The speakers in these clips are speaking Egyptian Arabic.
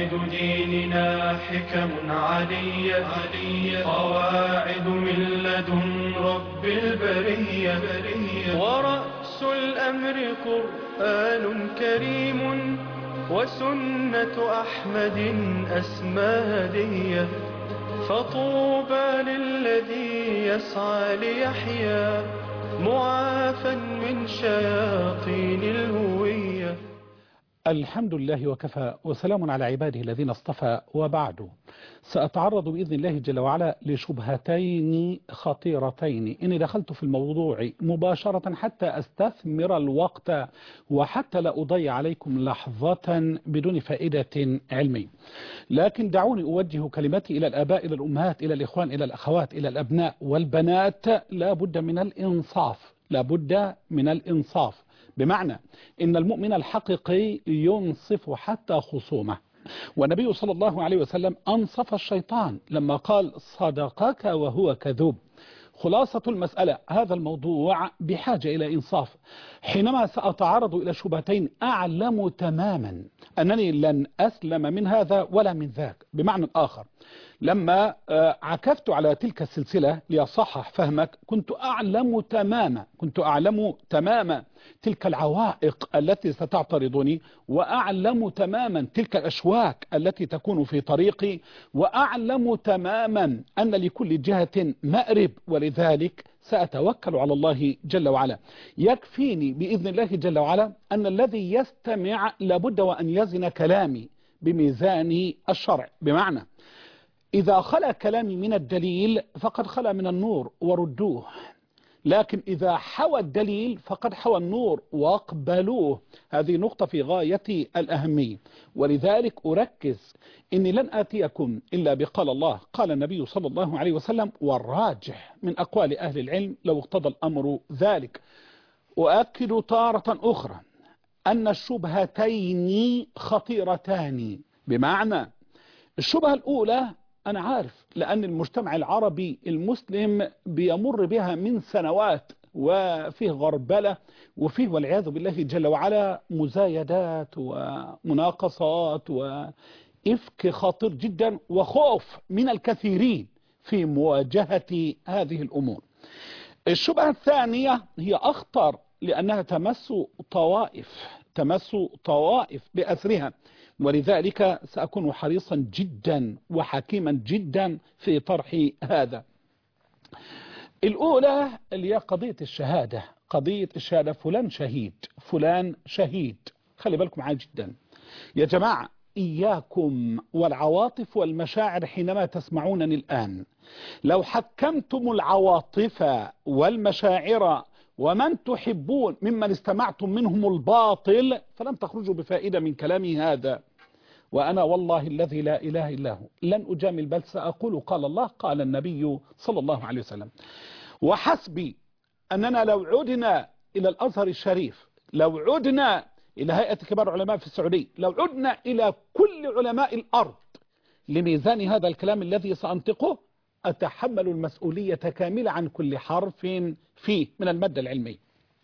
قواعد ديننا حكم علية قواعد من لدن رب البرية ورأس الأمر قرآن كريم وسنة أحمد أسمى هدية فطوبى للذي يسعى ليحيا معافا من شياطين الهوية الحمد لله وكفى وسلام على عباده الذين اصطفى وبعد سأتعرض بإذن الله جل وعلا لشبهتين خطيرتين إني دخلت في الموضوع مباشرة حتى أستثمر الوقت وحتى لا أضيع عليكم لحظة بدون فائدة علمية لكن دعوني أوجه كلمتي إلى الآباء إلى الأمهات إلى الإخوان إلى الأخوات إلى الأبناء والبنات لا بد من الإنصاف لا بد من الإنصاف بمعنى إن المؤمن الحقيقي ينصف حتى خصومه والنبي صلى الله عليه وسلم أنصف الشيطان لما قال صدقك وهو كذوب خلاصة المسألة هذا الموضوع بحاجة إلى إنصاف حينما سأتعرض إلى شبهتين أعلم تماما أنني لن أسلم من هذا ولا من ذاك بمعنى آخر لما عكفت على تلك السلسلة ليصحح فهمك كنت أعلم تماما كنت أعلم تماما تلك العوائق التي ستعترضني وأعلم تماما تلك الأشواك التي تكون في طريقي وأعلم تماما أن لكل جهة مأرب ولذلك سأتوكل على الله جل وعلا يكفيني بإذن الله جل وعلا أن الذي يستمع لابد وأن يزن كلامي بميزان الشرع بمعنى إذا خلى كلامي من الدليل فقد خلى من النور وردوه لكن إذا حوى الدليل فقد حوى النور واقبلوه هذه نقطة في غاية الأهمية ولذلك أركز إني لن آتيكم إلا بقال الله قال النبي صلى الله عليه وسلم والراجح من أقوال أهل العلم لو اقتضى الأمر ذلك أؤكد تارة أخرى أن الشبهتين خطيرتان بمعنى الشبهة الأولى أنا عارف لأن المجتمع العربي المسلم بيمر بها من سنوات وفيه غربلة وفيه والعياذ بالله جل وعلا مزايدات ومناقصات وإفك خطير جدا وخوف من الكثيرين في مواجهة هذه الأمور الشبهة الثانية هي أخطر لأنها تمس طوائف تمس طوائف بأسرها ولذلك سأكون حريصا جدا وحكيما جدا في طرح هذا الأولى اللي هي قضية الشهادة قضية الشهادة فلان شهيد فلان شهيد خلي بالكم معايا جدا يا جماعة إياكم والعواطف والمشاعر حينما تسمعونني الآن لو حكمتم العواطف والمشاعر ومن تحبون ممن استمعتم منهم الباطل فلن تخرجوا بفائدة من كلامي هذا وأنا والله الذي لا إله إلا هو لن أجامل بل سأقول قال الله قال النبي صلى الله عليه وسلم وحسبي أننا لو عدنا إلى الأزهر الشريف لو عدنا إلى هيئة كبار العلماء في السعودية لو عدنا إلى كل علماء الأرض لميزان هذا الكلام الذي سأنطقه أتحمل المسؤولية كاملة عن كل حرف فيه من المادة العلمية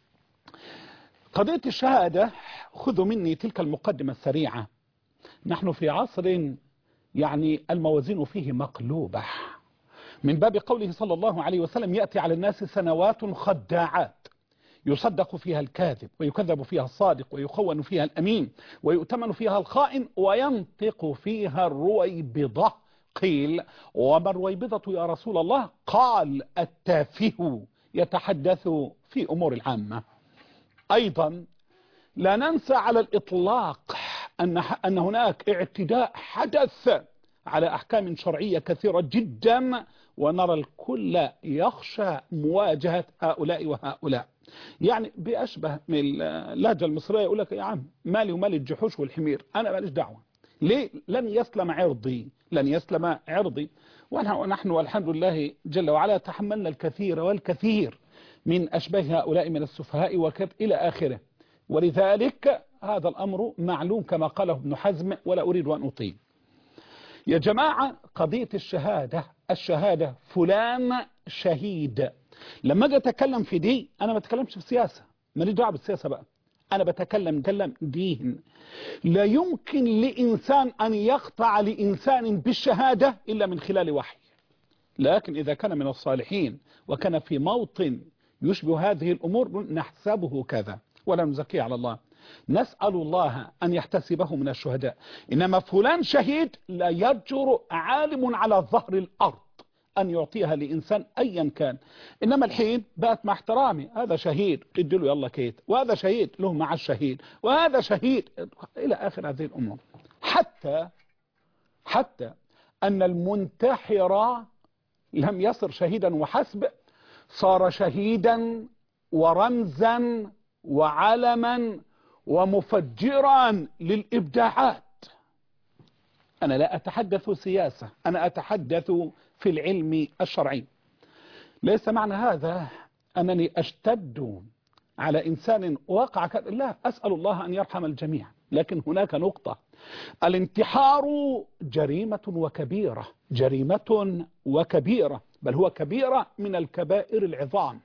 قضية الشهادة خذوا مني تلك المقدمة السريعة نحن في عصر يعني الموازين فيه مقلوبة من باب قوله صلى الله عليه وسلم يأتي على الناس سنوات خداعات يصدق فيها الكاذب ويكذب فيها الصادق ويخون فيها الأمين ويؤتمن فيها الخائن وينطق فيها الرويبضة قيل وما الرويبضة يا رسول الله قال التافه يتحدث في أمور العامة أيضا لا ننسى على الإطلاق أن, أن هناك اعتداء حدث على أحكام شرعية كثيرة جدا ونرى الكل يخشى مواجهة هؤلاء وهؤلاء يعني بأشبه من اللهجة المصرية يقول لك يا عم مالي ومالي الجحوش والحمير أنا ماليش دعوة ليه لن يسلم عرضي لن يسلم عرضي ونحن والحمد لله جل وعلا تحملنا الكثير والكثير من أشباه هؤلاء من السفهاء وكب إلى آخره ولذلك هذا الأمر معلوم كما قاله ابن حزم ولا أريد أن أطيل يا جماعة قضية الشهادة الشهادة فلان شهيد لما أجي أتكلم في دي أنا ما أتكلمش في سياسة ماليش دعوه بالسياسة بقى أنا بتكلم كلام دين لا يمكن لإنسان أن يقطع لإنسان بالشهادة إلا من خلال وحي لكن إذا كان من الصالحين وكان في موطن يشبه هذه الأمور نحسبه كذا ولا نزكي على الله نسأل الله أن يحتسبه من الشهداء إنما فلان شهيد لا يجر عالم على ظهر الأرض أن يعطيها لإنسان أيا كان إنما الحين بقت مع احترامي هذا شهيد اديله يلا كيت وهذا شهيد له مع الشهيد وهذا شهيد إلى آخر هذه الأمور حتى حتى أن المنتحر لم يصر شهيدا وحسب صار شهيدا ورمزا وعلما ومفجرا للإبداعات أنا لا أتحدث سياسة أنا أتحدث في العلم الشرعي ليس معنى هذا أنني أشتد على إنسان وقع ك... لا أسأل الله أن يرحم الجميع لكن هناك نقطة الانتحار جريمة وكبيرة جريمة وكبيرة بل هو كبيرة من الكبائر العظام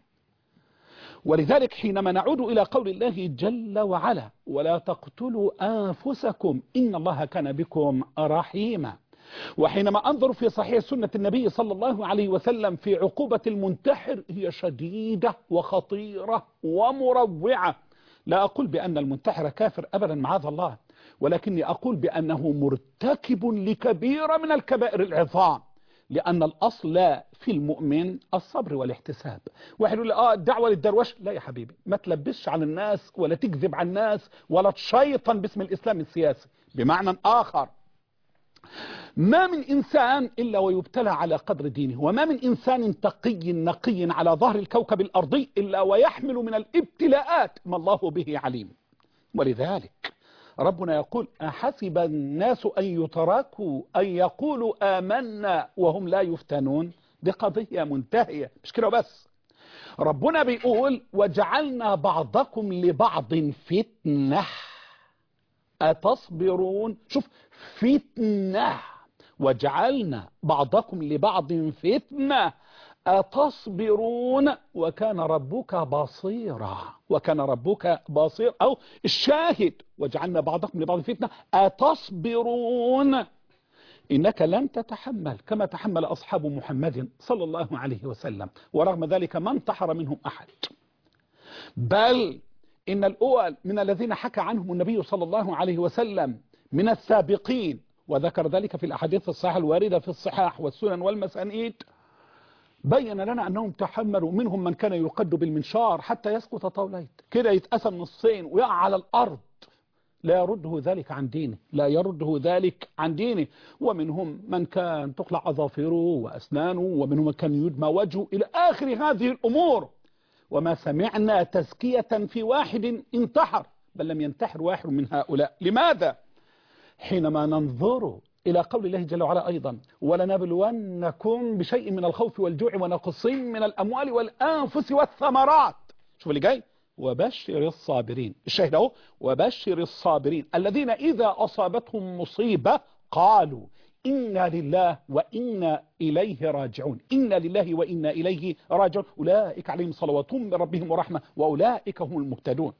ولذلك حينما نعود إلى قول الله جل وعلا ولا تقتلوا أنفسكم إن الله كان بكم رحيما وحينما أنظر في صحيح سنة النبي صلى الله عليه وسلم في عقوبة المنتحر هي شديدة وخطيرة ومروعة لا أقول بأن المنتحر كافر أبدا معاذ الله ولكني أقول بأنه مرتكب لكبيرة من الكبائر العظام لأن الأصل في المؤمن الصبر والاحتساب واحد يقول لي اه الدعوة للدروش لا يا حبيبي ما تلبسش على الناس ولا تكذب على الناس ولا تشيطن باسم الإسلام السياسي بمعنى آخر ما من إنسان إلا ويبتلى على قدر دينه وما من إنسان تقي نقي على ظهر الكوكب الأرضي إلا ويحمل من الابتلاءات ما الله به عليم ولذلك ربنا يقول أحسب الناس أن يتركوا أن يقولوا آمنا وهم لا يفتنون دي قضية منتهية مش كده بس ربنا بيقول وجعلنا بعضكم لبعض فتنة أتصبرون شوف فتنة وجعلنا بعضكم لبعض فتنة أتصبرون وكان ربك بصيرا وكان ربك بصير أو الشاهد وجعلنا بعضكم لبعض فتنة أتصبرون إنك لن تتحمل كما تحمل أصحاب محمد صلى الله عليه وسلم ورغم ذلك ما انتحر منهم أحد بل إن الأول من الذين حكى عنهم النبي صلى الله عليه وسلم من السابقين وذكر ذلك في الأحاديث الصحيحة الواردة في الصحاح والسنن والمسانيد بين لنا أنهم تحملوا منهم من كان يقد بالمنشار حتى يسقط طاوليت كده يتقسم نصين ويقع على الأرض لا يرده ذلك عن دينه لا يرده ذلك عن دينه ومنهم من كان تقلع أظافره وأسنانه ومنهم من كان يدمى وجهه إلى آخر هذه الأمور وما سمعنا تزكية في واحد انتحر بل لم ينتحر واحد من هؤلاء لماذا؟ حينما ننظر إلى قول الله جل وعلا أيضا ولنبلونكم بشيء من الخوف والجوع ونقص من الأموال والأنفس والثمرات شوف اللي جاي وبشر الصابرين الشاهد اهو وبشر الصابرين الذين إذا أصابتهم مصيبة قالوا إنا لله وإنا إليه راجعون إنا لله وإنا إليه راجعون أولئك عليهم صلوات من ربهم ورحمة وأولئك هم المهتدون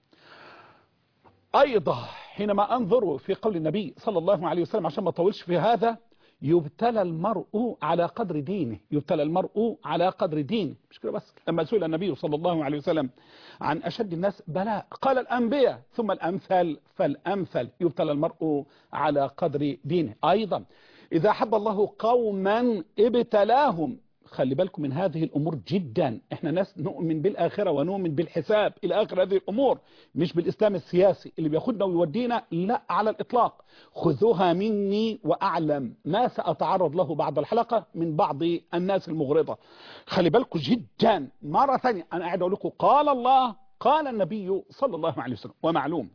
أيضا حينما أنظر في قول النبي صلى الله عليه وسلم عشان ما أطولش في هذا يبتلى المرء على قدر دينه يبتلى المرء على قدر دينه مش كده بس لما سئل النبي صلى الله عليه وسلم عن أشد الناس بلاء قال الأنبياء ثم الأمثل فالأمثل يبتلى المرء على قدر دينه أيضا إذا حب الله قوما ابتلاهم خلي بالكم من هذه الأمور جدا احنا ناس نؤمن بالآخرة ونؤمن بالحساب إلى آخر هذه الأمور مش بالإسلام السياسي اللي بياخدنا ويودينا لا على الإطلاق خذوها مني وأعلم ما سأتعرض له بعد الحلقة من بعض الناس المغرضة خلي بالكم جدا مرة ثانية أنا قاعد أقول لكم قال الله قال النبي صلى الله عليه وسلم ومعلوم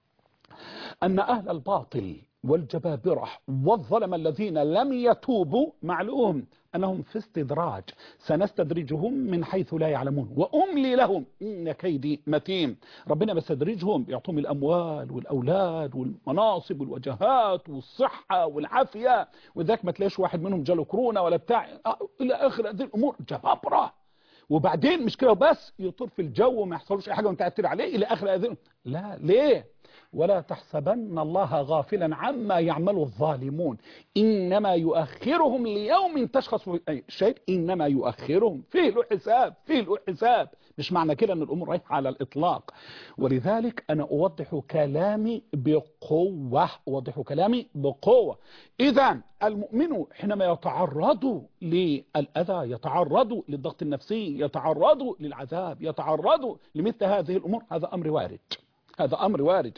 أن أهل الباطل والجبابرة والظلم الذين لم يتوبوا معلوم أنهم في استدراج سنستدرجهم من حيث لا يعلمون وأملي لهم إن كيدي متين ربنا بيستدرجهم يعطوهم الأموال والأولاد والمناصب والوجهات والصحة والعافية وذاك ما تلاقيش واحد منهم جاله كورونا ولا بتاع إلى آخر هذه الأمور جبابرة وبعدين مش كده وبس يطير في الجو وما يحصلوش اي حاجه وانت قاعد عليه الى اخر هذه لا ليه ولا تحسبن الله غافلا عما يعمل الظالمون انما يؤخرهم ليوم تشخص فيه أي شيء انما يؤخرهم فيه له حساب فيه له حساب مش معنى كده ان الامور رايحه على الاطلاق ولذلك انا اوضح كلامي بقوه اوضح كلامي بقوه اذا المؤمن حينما يتعرض للاذى يتعرض للضغط النفسي يتعرض للعذاب يتعرض لمثل هذه الامور هذا امر وارد هذا امر وارد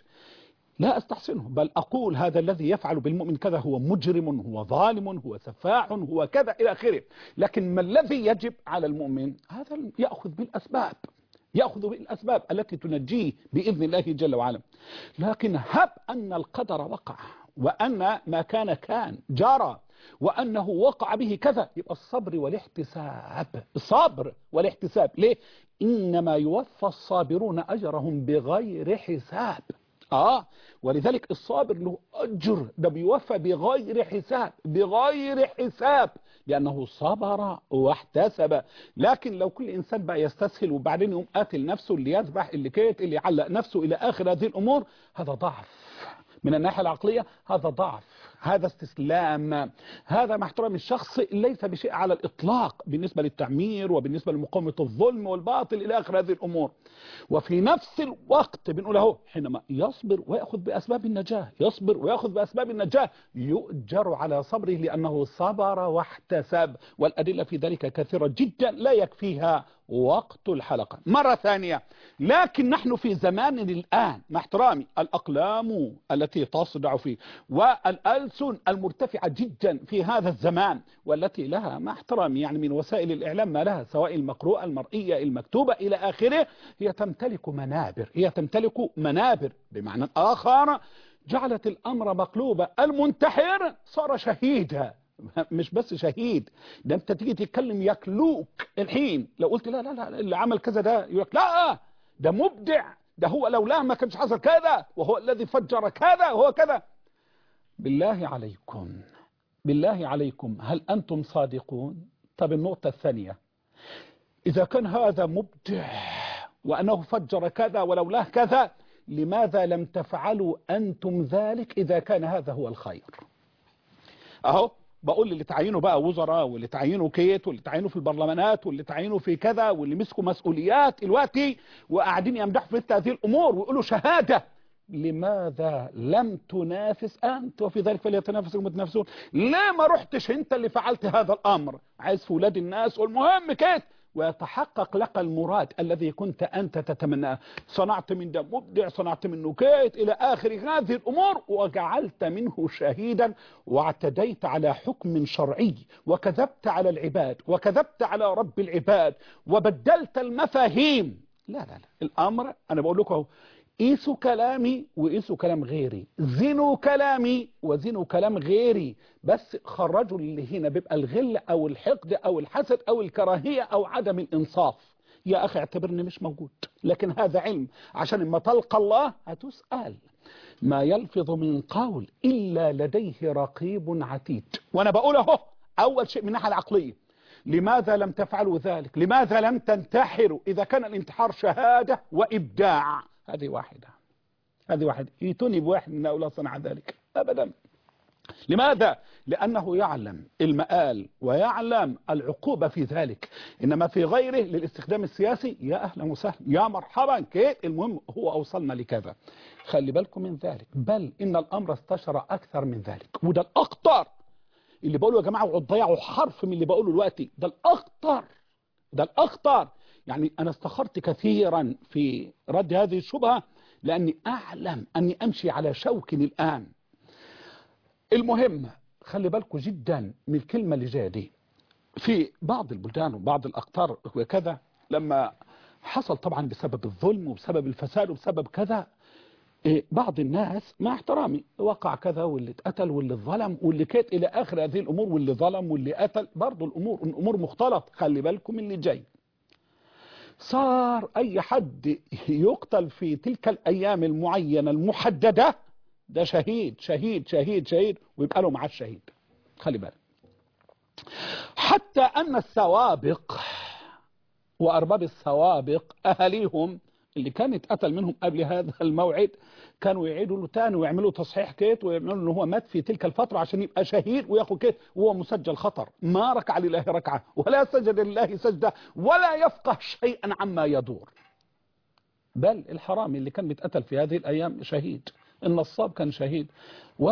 لا استحسنه بل اقول هذا الذي يفعل بالمؤمن كذا هو مجرم هو ظالم هو سفاح هو كذا الى اخره لكن ما الذي يجب على المؤمن هذا ياخذ بالاسباب ياخذ بالاسباب التي تنجيه باذن الله جل وعلا لكن هب ان القدر وقع وان ما كان كان جرى وأنه وقع به كذا يبقى الصبر والاحتساب الصبر والاحتساب ليه إنما يوفى الصابرون أجرهم بغير حساب آه ولذلك الصابر له أجر ده بيوفى بغير حساب بغير حساب لأنه صبر واحتسب لكن لو كل إنسان بقى يستسهل وبعدين يقوم قاتل نفسه اللي يذبح اللي كيت اللي يعلق نفسه إلى آخر هذه الأمور هذا ضعف من الناحية العقلية هذا ضعف هذا استسلام هذا مع احترام الشخص ليس بشيء على الإطلاق بالنسبة للتعمير وبالنسبة لمقاومة الظلم والباطل إلى آخر هذه الأمور وفي نفس الوقت بنقول اهو حينما يصبر ويأخذ بأسباب النجاة يصبر ويأخذ بأسباب النجاة يؤجر على صبره لأنه صبر واحتسب والأدلة في ذلك كثيرة جدا لا يكفيها وقت الحلقة مرة ثانية لكن نحن في زمان الآن مع احترامي الأقلام التي تصدع فيه والألسن المرتفعة جدا في هذا الزمان والتي لها مع احترامي يعني من وسائل الإعلام ما لها سواء المقروءة المرئية المكتوبة إلى آخره هي تمتلك منابر هي تمتلك منابر بمعنى آخر جعلت الأمر مقلوبة المنتحر صار شهيدا مش بس شهيد ده انت تيجي تتكلم يكلوك الحين لو قلت لا لا لا اللي عمل كذا ده يقول لا ده مبدع ده هو لولاه ما كانش حصل كذا وهو الذي فجر كذا وهو كذا بالله عليكم بالله عليكم هل أنتم صادقون طب النقطة الثانية إذا كان هذا مبدع وأنه فجر كذا ولولاه كذا لماذا لم تفعلوا أنتم ذلك إذا كان هذا هو الخير أهو بقول اللي تعينوا بقى وزراء واللي تعينوا كيت واللي تعينوا في البرلمانات واللي تعينوا في كذا واللي مسكوا مسؤوليات دلوقتي وقاعدين يمدحوا في مثل هذه الامور ويقولوا شهاده لماذا لم تنافس انت وفي ذلك فليتنافس المتنافسون ليه ما رحتش انت اللي فعلت هذا الامر عايز في ولاد الناس والمهم كيت ويتحقق لك المراد الذي كنت أنت تتمناه صنعت من ده مبدع صنعت منه كيت إلى آخر هذه الأمور وجعلت منه شهيدا واعتديت على حكم شرعي وكذبت على العباد وكذبت على رب العباد وبدلت المفاهيم لا لا لا الأمر أنا بقول لكم قيسوا كلامي وقيسوا كلام غيري زنوا كلامي وزنوا كلام غيري بس خرجوا اللي هنا بيبقى الغل او الحقد او الحسد او الكراهية او عدم الانصاف يا اخي اعتبرني مش موجود لكن هذا علم عشان لما تلقى الله هتسأل ما يلفظ من قول الا لديه رقيب عتيد وانا بقول اهو اول شيء من الناحيه العقليه لماذا لم تفعلوا ذلك لماذا لم تنتحروا اذا كان الانتحار شهادة وابداع هذه واحدة هذه واحدة يتوني بواحد من هؤلاء صنع ذلك أبدا لماذا؟ لأنه يعلم المآل ويعلم العقوبة في ذلك إنما في غيره للاستخدام السياسي يا أهلا وسهلا يا مرحبا كيت المهم هو أوصلنا لكذا خلي بالكم من ذلك بل إن الأمر استشرى أكثر من ذلك وده الأخطر اللي بقوله يا جماعة وتضيعوا حرف من اللي بقوله دلوقتي ده الأخطر ده الأخطر يعني أنا استخرت كثيرا في رد هذه الشبهة لأني أعلم أني أمشي على شوك الآن المهم خلي بالكم جدا من الكلمة اللي جايه دي في بعض البلدان وبعض الأقطار وكذا لما حصل طبعا بسبب الظلم وبسبب الفساد وبسبب كذا بعض الناس مع احترامي وقع كذا واللي اتقتل واللي ظلم واللي كات إلى آخر هذه الأمور واللي ظلم واللي قتل برضو الأمور الأمور مختلط خلي بالكم من اللي جاي صار أي حد يقتل في تلك الأيام المعينة المحددة ده شهيد شهيد شهيد شهيد ويبقى له معاه الشهيد خلي بالك حتى أن السوابق وأرباب السوابق أهاليهم اللي كان اتقتل منهم قبل هذا الموعد كانوا يعيدوا له تاني ويعملوا تصحيح كيت ويعملوا ان هو مات في تلك الفترة عشان يبقى شهيد وياخد كيت وهو مسجل خطر ما ركع لله ركعة ولا سجد لله سجدة ولا يفقه شيئا عما يدور بل الحرامي اللي كان بيتقتل في هذه الأيام شهيد النصاب كان شهيد و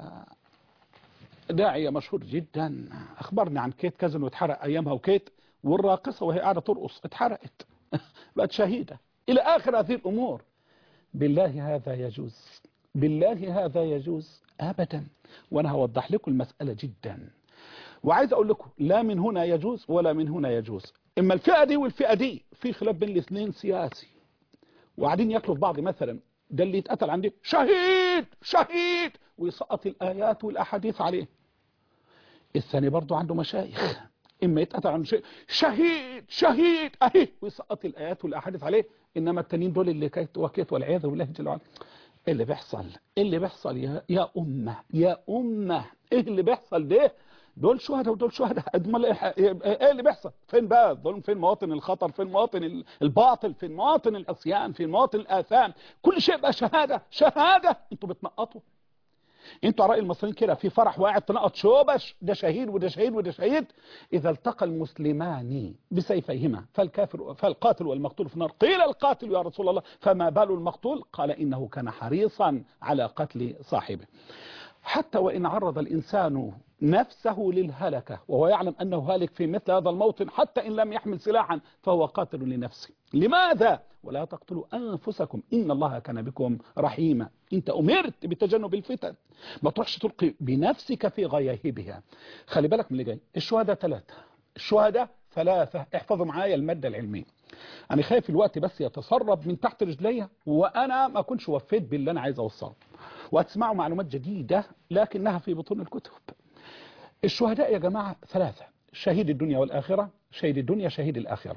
داعية مشهور جدا أخبرني عن كيت كازن واتحرق أيامها وكيت والراقصة وهي قاعدة ترقص اتحرقت بقت شهيدة إلى آخر هذه الأمور بالله هذا يجوز بالله هذا يجوز أبدا وأنا هوضح لكم المسألة جدا وعايز أقول لكم لا من هنا يجوز ولا من هنا يجوز إما الفئة دي والفئة دي في خلاف بين الاثنين سياسي وقاعدين ياكلوا في بعض مثلا ده اللي يتقتل عندي شهيد شهيد ويسقط الآيات والأحاديث عليه الثاني برضو عنده مشايخ إما يتقتل عنده شيء شهيد شهيد أهي ويسقط الآيات والأحاديث عليه إنما التانيين دول اللي كيت وكيت والعياذ بالله جل وعلا إيه اللي بيحصل إيه اللي بيحصل يا, يا أمة يا أمة إيه اللي بيحصل ده دول شهداء ودول شهداء امال ايه اللي بيحصل فين بقى دول فين مواطن الخطر فين مواطن الباطل فين مواطن العصيان فين مواطن الاثام كل شيء بقى شهاده شهاده انتوا بتنقطوا انتوا رأي المصريين كده في فرح وقاعد تنقط شوبش ده شهيد وده شهيد وده شهيد اذا التقى المسلمان بسيفيهما فالكافر فالقاتل والمقتول في النار قيل القاتل يا رسول الله فما بال المقتول قال انه كان حريصا على قتل صاحبه حتى وإن عرض الإنسان نفسه للهلكة وهو يعلم أنه هالك في مثل هذا الموطن حتى إن لم يحمل سلاحا فهو قاتل لنفسه لماذا؟ ولا تقتلوا أنفسكم إن الله كان بكم رحيما أنت أمرت بتجنب الفتن ما تروحش تلقي بنفسك في غياهبها خلي بالك من اللي جاي الشهداء ثلاثة الشهداء ثلاثة احفظوا معايا المادة العلمية أنا خايف الوقت بس يتسرب من تحت رجلي وأنا ما كنتش وفيت باللي أنا عايز أوصله وهتسمعوا معلومات جديدة لكنها في بطون الكتب الشهداء يا جماعة ثلاثة شهيد الدنيا والآخرة شهيد الدنيا شهيد الآخرة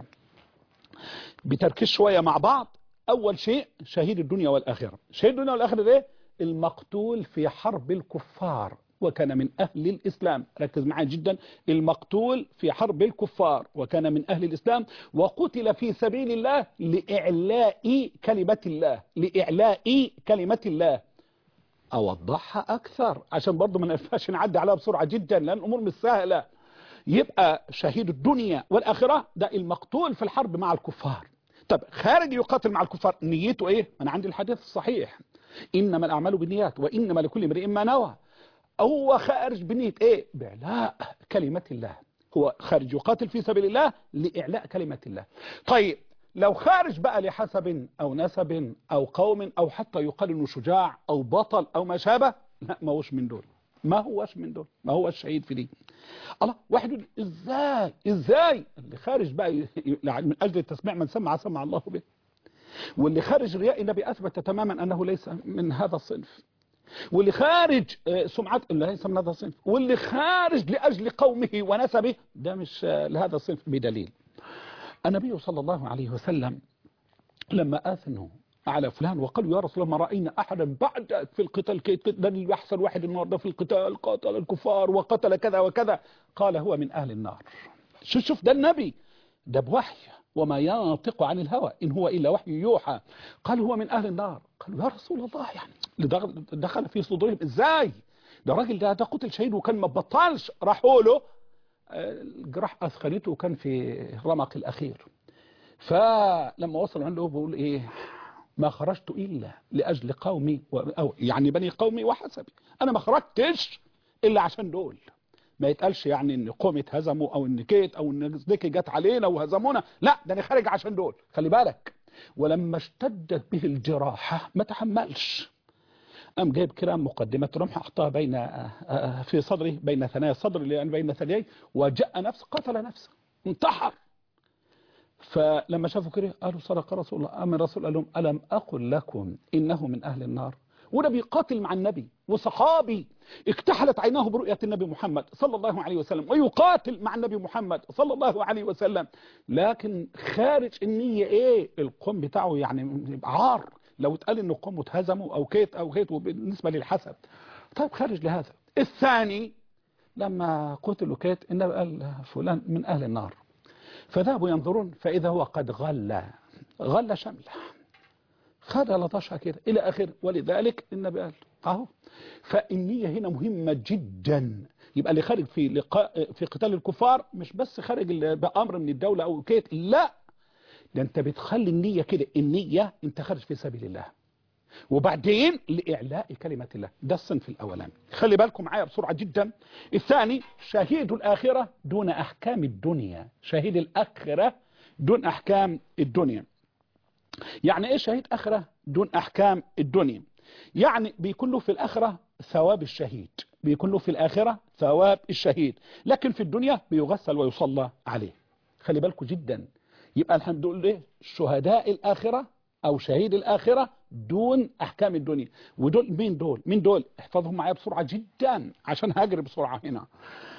بتركيز شوية مع بعض أول شيء شهيد الدنيا والآخرة شهيد الدنيا والآخرة ده المقتول في حرب الكفار وكان من أهل الإسلام ركز معايا جدا المقتول في حرب الكفار وكان من أهل الإسلام وقتل في سبيل الله لإعلاء كلمة الله لإعلاء كلمة الله أوضحها أكثر عشان برضو ما نفاش نعدي عليها بسرعة جدا لأن الأمور مش سهلة يبقى شهيد الدنيا والآخرة ده المقتول في الحرب مع الكفار طب خارج يقاتل مع الكفار نيته ايه انا عندي الحديث الصحيح انما الاعمال بالنيات وانما لكل امرئ ما نوى هو خارج بنيه ايه باعلاء كلمه الله هو خارج يقاتل في سبيل الله لاعلاء كلمه الله طيب لو خارج بقى لحسب او نسب او قوم او حتى يقال انه شجاع او بطل او ما شابه لا ما هوش من دول ما هوش من دول ما هو الشهيد في دي الله واحد يقول ازاي ازاي اللي خارج بقى ي- ي- من اجل التسميع من سمع سمع الله به واللي خارج رياء النبي اثبت تماما انه ليس من هذا الصنف واللي خارج آه، سمعة ليس من هذا الصنف واللي خارج لاجل قومه ونسبه ده مش آه، لهذا الصنف بدليل النبي صلى الله عليه وسلم لما آثنوا على فلان وقالوا يا رسول الله ما رأينا أحدا بعدك في القتال كي ده اللي بيحصل واحد النهارده في القتال قاتل الكفار وقتل كذا وكذا قال هو من أهل النار شوف شوف ده النبي ده بوحي وما ينطق عن الهوى إن هو إلا وحي يوحى قال هو من أهل النار قالوا يا رسول الله يعني دخل- دخل في صدورهم إزاي ده راجل ده ده قتل شهيد وكان ما بطلش راحوا له آه، الجراح أثخنته وكان في الرمق الأخير فلما وصل عنده بيقول ايه ما خرجت الا لاجل قومي و... او يعني بني قومي وحسبي انا ما خرجتش الا عشان دول ما يتقالش يعني ان قوم اتهزموا او ان كيت او ان زديكي جت علينا وهزمونا لا ده انا خارج عشان دول خلي بالك ولما اشتدت به الجراحه ما تحملش قام جايب كده مقدمة رمح حطها بين آه، آه، في صدره بين ثنايا الصدر اللي يعني بين ثدييه وجاء نفسه قتل نفسه انتحر فلما شافوا كده قالوا صدق رسول الله أما الرسول قال لهم ألم أقل لكم إنه من أهل النار وده بيقاتل مع النبي وصحابي اكتحلت عيناه برؤية النبي محمد صلى الله عليه وسلم ويقاتل مع النبي محمد صلى الله عليه وسلم لكن خارج النية ايه القوم بتاعه يعني يبقى عار لو اتقال انه قوم اتهزموا او كيت او كيت بالنسبة للحسد طيب خارج لهذا الثاني لما قتلوا كيت النبي قال فلان من أهل النار فذهبوا ينظرون فإذا هو قد غلى غلى شمله خد لطشها كده إلى آخر ولذلك النبي قال أهو فالنية هنا مهمة جدا يبقى اللي خارج في لقاء في قتال الكفار مش بس خارج بأمر من الدولة أو كده لا ده أنت بتخلي النية كده النية أنت خارج في سبيل الله وبعدين لإعلاء كلمة الله ده الصنف الأولاني خلي بالكم معايا بسرعة جدا الثاني شهيد الآخرة دون أحكام الدنيا شهيد الآخرة دون أحكام الدنيا يعني إيه شهيد آخرة دون أحكام الدنيا يعني بيكون له في الآخرة ثواب الشهيد بيكون له في الآخرة ثواب الشهيد لكن في الدنيا بيغسل ويصلى عليه خلي بالكم جدا يبقى الحمد لله شهداء الآخرة أو شهيد الآخرة دون أحكام الدنيا ودول مين دول مين دول احفظهم معايا بسرعة جدا عشان هاجر بسرعة هنا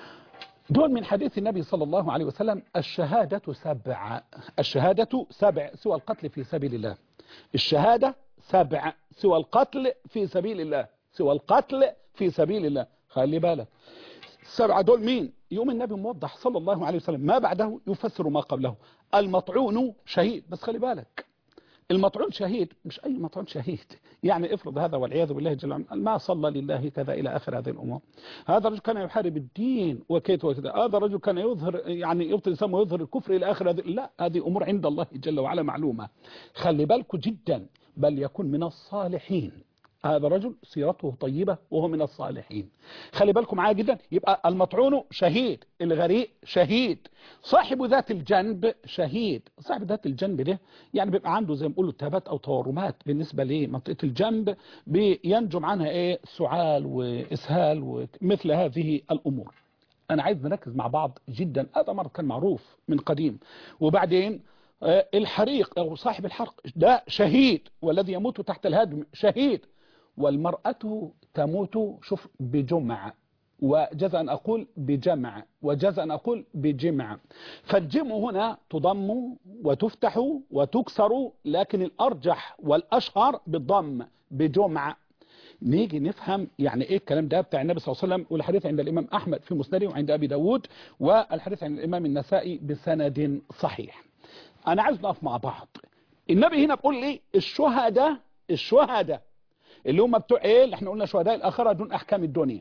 دول من حديث النبي صلى الله عليه وسلم الشهادة سبع الشهادة سبع سوى القتل في سبيل الله الشهادة سبع سوى القتل في سبيل الله سوى القتل في سبيل الله خلي بالك السبعة دول مين يوم النبي موضح صلى الله عليه وسلم ما بعده يفسر ما قبله المطعون شهيد بس خلي بالك المطعون شهيد مش أي مطعون شهيد يعني افرض هذا والعياذ بالله جل وعلا ما صلى لله كذا إلى آخر هذه الأمور هذا الرجل كان يحارب الدين وكيت وكذا هذا الرجل كان يظهر يعني يبطل الإسلام ويظهر الكفر إلى آخر هذه لا هذه أمور عند الله جل وعلا معلومة خلي بالكم جدا بل يكون من الصالحين هذا رجل سيرته طيبة وهو من الصالحين خلي بالكم معايا جدا يبقى المطعون شهيد الغريق شهيد صاحب ذات الجنب شهيد صاحب ذات الجنب ده يعني بيبقى عنده زي ما بيقولوا التهابات او تورمات بالنسبة لمنطقة الجنب بينجم عنها ايه سعال واسهال ومثل هذه الامور انا عايز نركز مع بعض جدا هذا مرض كان معروف من قديم وبعدين الحريق او صاحب الحرق ده شهيد والذي يموت تحت الهدم شهيد والمرأة تموت شوف بجمع وجز أن أقول بجمع وجز أن أقول بجمع فالجم هنا تضم وتفتح وتكسر لكن الأرجح والأشهر بالضم بجمع نيجي نفهم يعني ايه الكلام ده بتاع النبي صلى الله عليه وسلم والحديث عند الإمام أحمد في مسنده وعند أبي داود والحديث عند الإمام النسائي بسند صحيح أنا عايز نقف مع بعض النبي هنا بيقول لي الشهداء الشهداء اللي هم بتوع ايه اللي احنا قلنا شهداء الاخره دون احكام الدنيا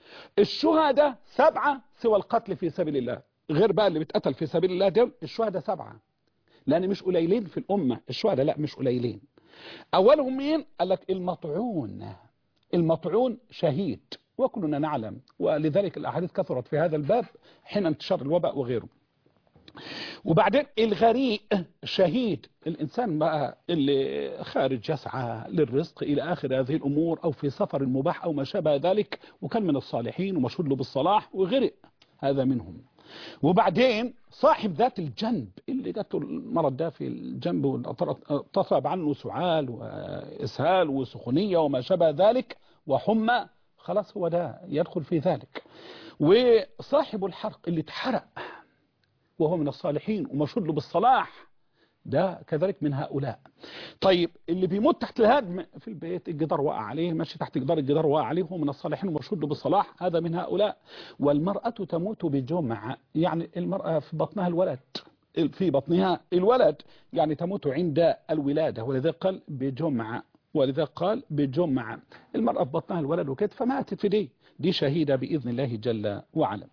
الشهداء سبعة سوى القتل في سبيل الله غير بقى اللي بيتقتل في سبيل الله دول الشهداء سبعة لان مش قليلين في الامه الشهداء لا مش قليلين اولهم مين قال لك المطعون المطعون شهيد وكلنا نعلم ولذلك الاحاديث كثرت في هذا الباب حين انتشار الوباء وغيره وبعدين الغريق شهيد الإنسان بقى اللي خارج يسعى للرزق إلى آخر هذه الأمور أو في سفر مباح أو ما شابه ذلك وكان من الصالحين ومشهود له بالصلاح وغرق هذا منهم وبعدين صاحب ذات الجنب اللي جاته المرض ده في الجنب وتصب عنه سعال وإسهال وسخونية وما شابه ذلك وحمى خلاص هو ده يدخل في ذلك وصاحب الحرق اللي اتحرق وهو من الصالحين ومشهود له بالصلاح ده كذلك من هؤلاء طيب اللي بيموت تحت الهدم في البيت الجدار وقع عليه ماشي تحت جدار الجدار وقع عليه هو من الصالحين ومشهود له بالصلاح هذا من هؤلاء والمرأة تموت بجمع يعني المرأة في بطنها الولد في بطنها الولد يعني تموت عند الولادة ولذلك قال بجمع ولذلك قال بجمع المرأة في بطنها الولد وكده فماتت في دي دي شهيدة بإذن الله جل وعلا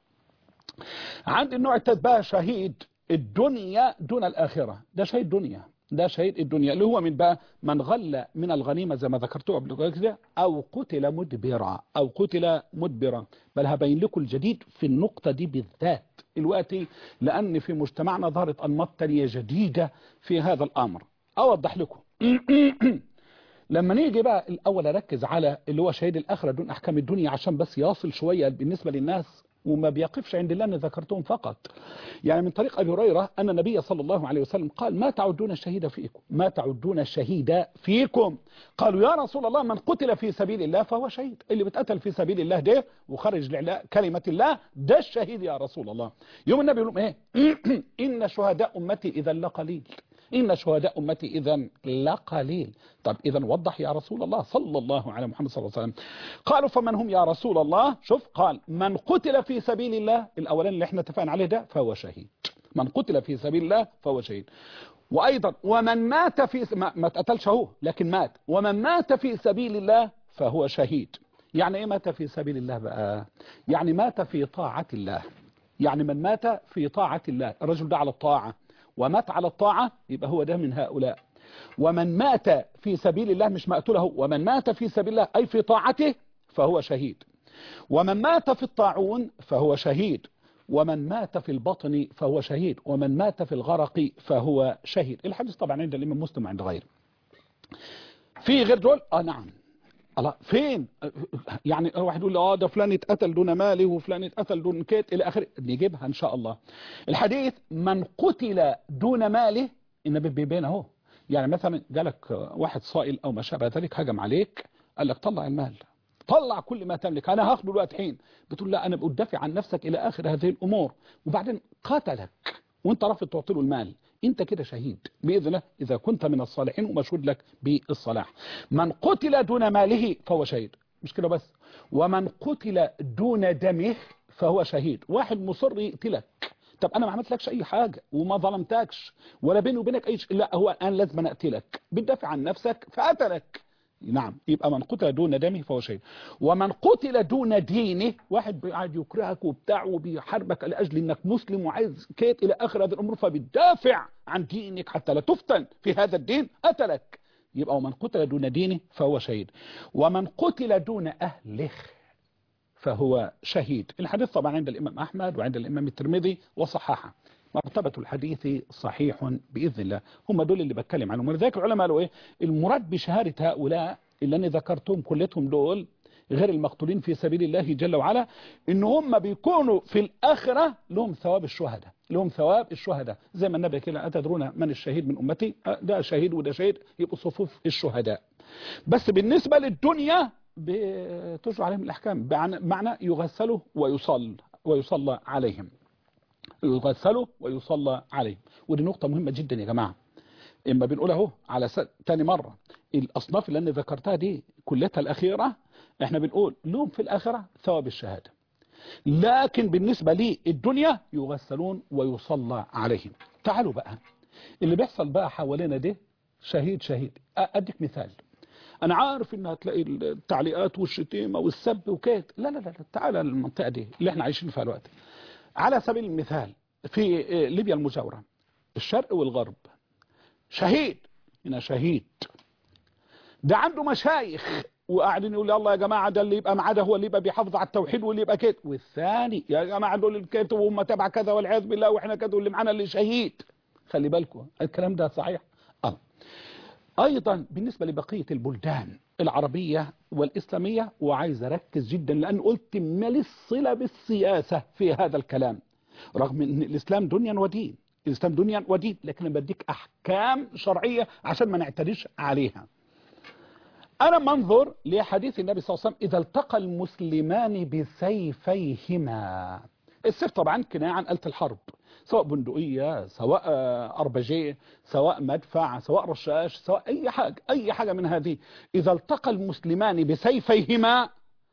عند النوع الثالث بقى شهيد الدنيا دون الآخرة ده شهيد دنيا ده شهيد الدنيا اللي هو من بقى من غل من الغنيمة زي ما ذكرته قبل كده أو قتل مدبرا أو قتل مدبرا بل هبين لكم الجديد في النقطة دي بالذات الوقت لأن في مجتمعنا ظهرت أنماط تانية جديدة في هذا الأمر أوضح لكم لما نيجي بقى الأول أركز على اللي هو شهيد الآخرة دون أحكام الدنيا عشان بس يصل شوية بالنسبة للناس وما بيقفش عند الله أن ذكرتهم فقط يعني من طريق أبي هريرة أن النبي صلى الله عليه وسلم قال ما تعدون الشهيد فيكم ما تعدون الشهيد فيكم قالوا يا رسول الله من قتل في سبيل الله فهو شهيد اللي بتقتل في سبيل الله ده وخرج لعلاء كلمة الله ده الشهيد يا رسول الله يوم النبي يقول ايه إن شهداء أمتي إذا لقليل إن شهداء أمتي إذا لقليل طب إذا وضح يا رسول الله صلى الله على محمد صلى الله عليه وسلم قالوا فمن هم يا رسول الله شوف قال من قتل في سبيل الله الأولان اللي احنا اتفقنا عليه ده فهو شهيد من قتل في سبيل الله فهو شهيد وأيضا ومن مات في س... ما, ما اتقتلش هو لكن مات ومن مات في سبيل الله فهو شهيد يعني ايه مات في سبيل الله بقى يعني مات في طاعة الله يعني من مات في طاعة الله الرجل ده على الطاعة ومات على الطاعة يبقى هو ده من هؤلاء ومن مات في سبيل الله مش مقتوله ومن مات في سبيل الله أي في طاعته فهو شهيد ومن مات في الطاعون فهو شهيد ومن مات في البطن فهو شهيد ومن مات في الغرق فهو شهيد الحديث طبعا عند الإمام مسلم وعند غيره في غير دول اه نعم الله فين يعني واحد يقول لي اه ده فلان اتقتل دون ماله وفلان اتقتل دون كيت الى اخره نجيبها ان شاء الله الحديث من قتل دون ماله النبي بيبين اهو يعني مثلا جالك واحد صائل او ما شابه ذلك هجم عليك قال لك طلع المال طلع كل ما تملك انا هاخده الوقت حين بتقول لا انا بدافع عن نفسك الى اخر هذه الامور وبعدين قتلك وانت رافض تعطي له المال انت كده شهيد باذن الله اذا كنت من الصالحين ومشهود لك بالصلاح من قتل دون ماله فهو شهيد مش كده بس ومن قتل دون دمه فهو شهيد واحد مصر يقتلك طب انا ما عملتلكش اي حاجه وما ظلمتكش ولا بيني وبينك اي شيء لا هو انا لازم اقتلك بتدافع عن نفسك فقتلك نعم يبقى من قتل دون دمه فهو شهيد ومن قتل دون دينه واحد قاعد يكرهك وبتاع وبيحاربك لاجل انك مسلم وعايز كيت الى اخر هذه الامور فبتدافع عن دينك حتى لا تفتن في هذا الدين قتلك يبقى ومن قتل دون دينه فهو شهيد ومن قتل دون اهله فهو شهيد الحديث طبعا عند الامام احمد وعند الامام الترمذي وصححه مرتبة الحديث صحيح بإذن الله هم دول اللي بتكلم عنهم ولذلك العلماء قالوا إيه المراد بشهادة هؤلاء اللي أنا ذكرتهم كلتهم دول غير المقتولين في سبيل الله جل وعلا إن هم بيكونوا في الآخرة لهم ثواب الشهداء لهم ثواب الشهداء زي ما النبي كده أتدرون من الشهيد من أمتي ده شهيد وده شهيد يبقوا صفوف الشهداء بس بالنسبة للدنيا بتجرى عليهم الأحكام بمعنى يغسلوا ويصل ويصلى عليهم يغسلوا ويصلى عليهم ودي نقطة مهمة جدا يا جماعة إما بنقول اهو على س... تاني مرة الأصناف اللي أنا ذكرتها دي كلها الأخيرة إحنا بنقول لهم في الآخرة ثواب الشهادة لكن بالنسبة لي الدنيا يغسلون ويصلى عليهم تعالوا بقى اللي بيحصل بقى حوالينا ده شهيد شهيد أديك مثال أنا عارف إن هتلاقي التعليقات والشتيمة والسب وكيت لا لا لا تعالى المنطقة دي اللي احنا عايشين فيها الوقت على سبيل المثال في ليبيا المجاورة الشرق والغرب شهيد هنا شهيد ده عنده مشايخ وقاعدين يقول الله يا جماعة ده اللي يبقى معاه ده هو اللي يبقى بيحافظ على التوحيد واللي يبقى كده والثاني يا جماعة دول الكتب وهم تبع كذا والعياذ بالله واحنا كده واللي معانا اللي شهيد خلي بالكم الكلام ده صحيح اه ايضا بالنسبة لبقية البلدان العربية والإسلامية وعايز أركز جدا لأن قلت ما الصلة بالسياسة في هذا الكلام رغم أن الإسلام دنيا ودين الإسلام دنيا ودين لكن أنا بديك أحكام شرعية عشان ما نعتديش عليها أنا منظر لحديث النبي صلى الله عليه وسلم إذا التقى المسلمان بسيفيهما السيف طبعا كناية عن آلة الحرب سواء بندقية سواء أربجيه سواء مدفع سواء رشاش سواء أي حاجة أي حاجة من هذه إذا التقى المسلمان بسيفيهما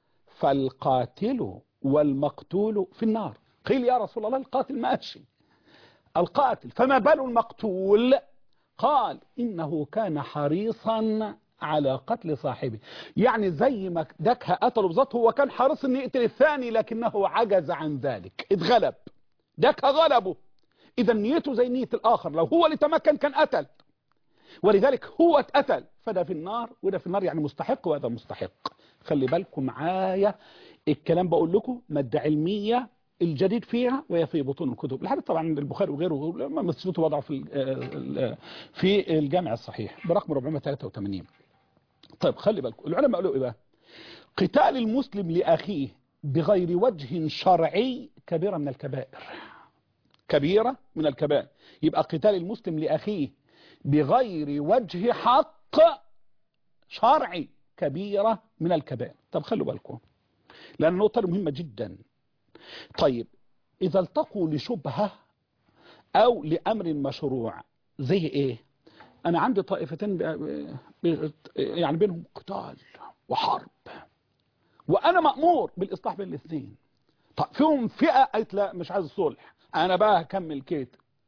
فالقاتل والمقتول في النار قيل يا رسول الله القاتل ماشي القاتل فما بال المقتول قال إنه كان حريصا على قتل صاحبه يعني زي ما دكها قتله بالظبط هو كان حريص ان يقتل الثاني لكنه عجز عن ذلك اتغلب دكها غلبه اذا نيته زي نية الاخر لو هو اللي تمكن كان قتل ولذلك هو اتقتل فده في النار وده في النار يعني مستحق وهذا مستحق خلي بالكم معايا الكلام بقول لكم مادة علمية الجديد فيها وهي في بطون الكتب الحديث طبعا عند البخاري وغيره لما مسجده وضعه في في الجامع الصحيح برقم 483 طيب خلي بالكم العلماء قالوا ايه بقى قتال المسلم لاخيه بغير وجه شرعي كبيرة من الكبائر كبيرة من الكبائر يبقى قتال المسلم لأخيه بغير وجه حق شرعي كبيرة من الكبائر طب خلوا بالكم لأن النقطة مهمة جدا طيب إذا التقوا لشبهة أو لأمر مشروع زي إيه أنا عندي طائفتين يعني بينهم قتال وحرب وأنا مأمور بالإصلاح بين الاثنين طب فيهم فئة قالت لا مش عايز الصلح أنا بقى هكمل كيت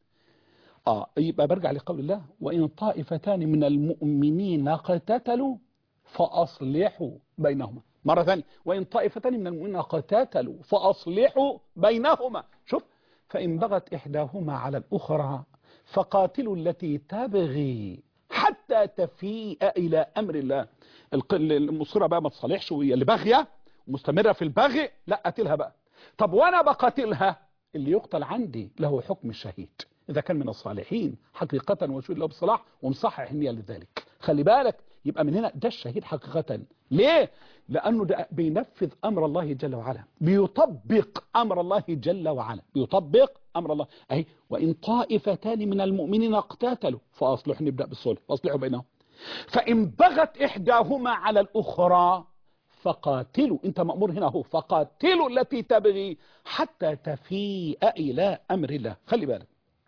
اه يبقى برجع لقول الله وان طائفتان من المؤمنين اقتتلوا فاصلحوا بينهما مره ثانيه وان طائفتان من المؤمنين اقتتلوا فاصلحوا بينهما شوف فان بغت احداهما على الاخرى فقاتلوا التي تبغي حتى تفيء الى امر الله الق- المصيره بقى ما تصالحش وهي اللي باغيه ومستمره في البغي لا قتلها بقى طب وانا بقاتلها اللي يقتل عندي له حكم الشهيد اذا كان من الصالحين حقيقه وشهد له بالصلاح ومصحح النيه لذلك خلي بالك يبقى من هنا ده الشهيد حقيقه ليه لانه ده بينفذ امر الله جل وعلا بيطبق امر الله جل وعلا بيطبق امر الله اهي وان طائفتان من المؤمنين اقتتلوا فاصلحوا نبدا بالصلح واصلحوا بينهم فان بغت احداهما على الاخرى فقاتلوا انت مأمور هنا اهو فقاتلوا التي تبغي حتى تفيء الى امر الله خلي بالك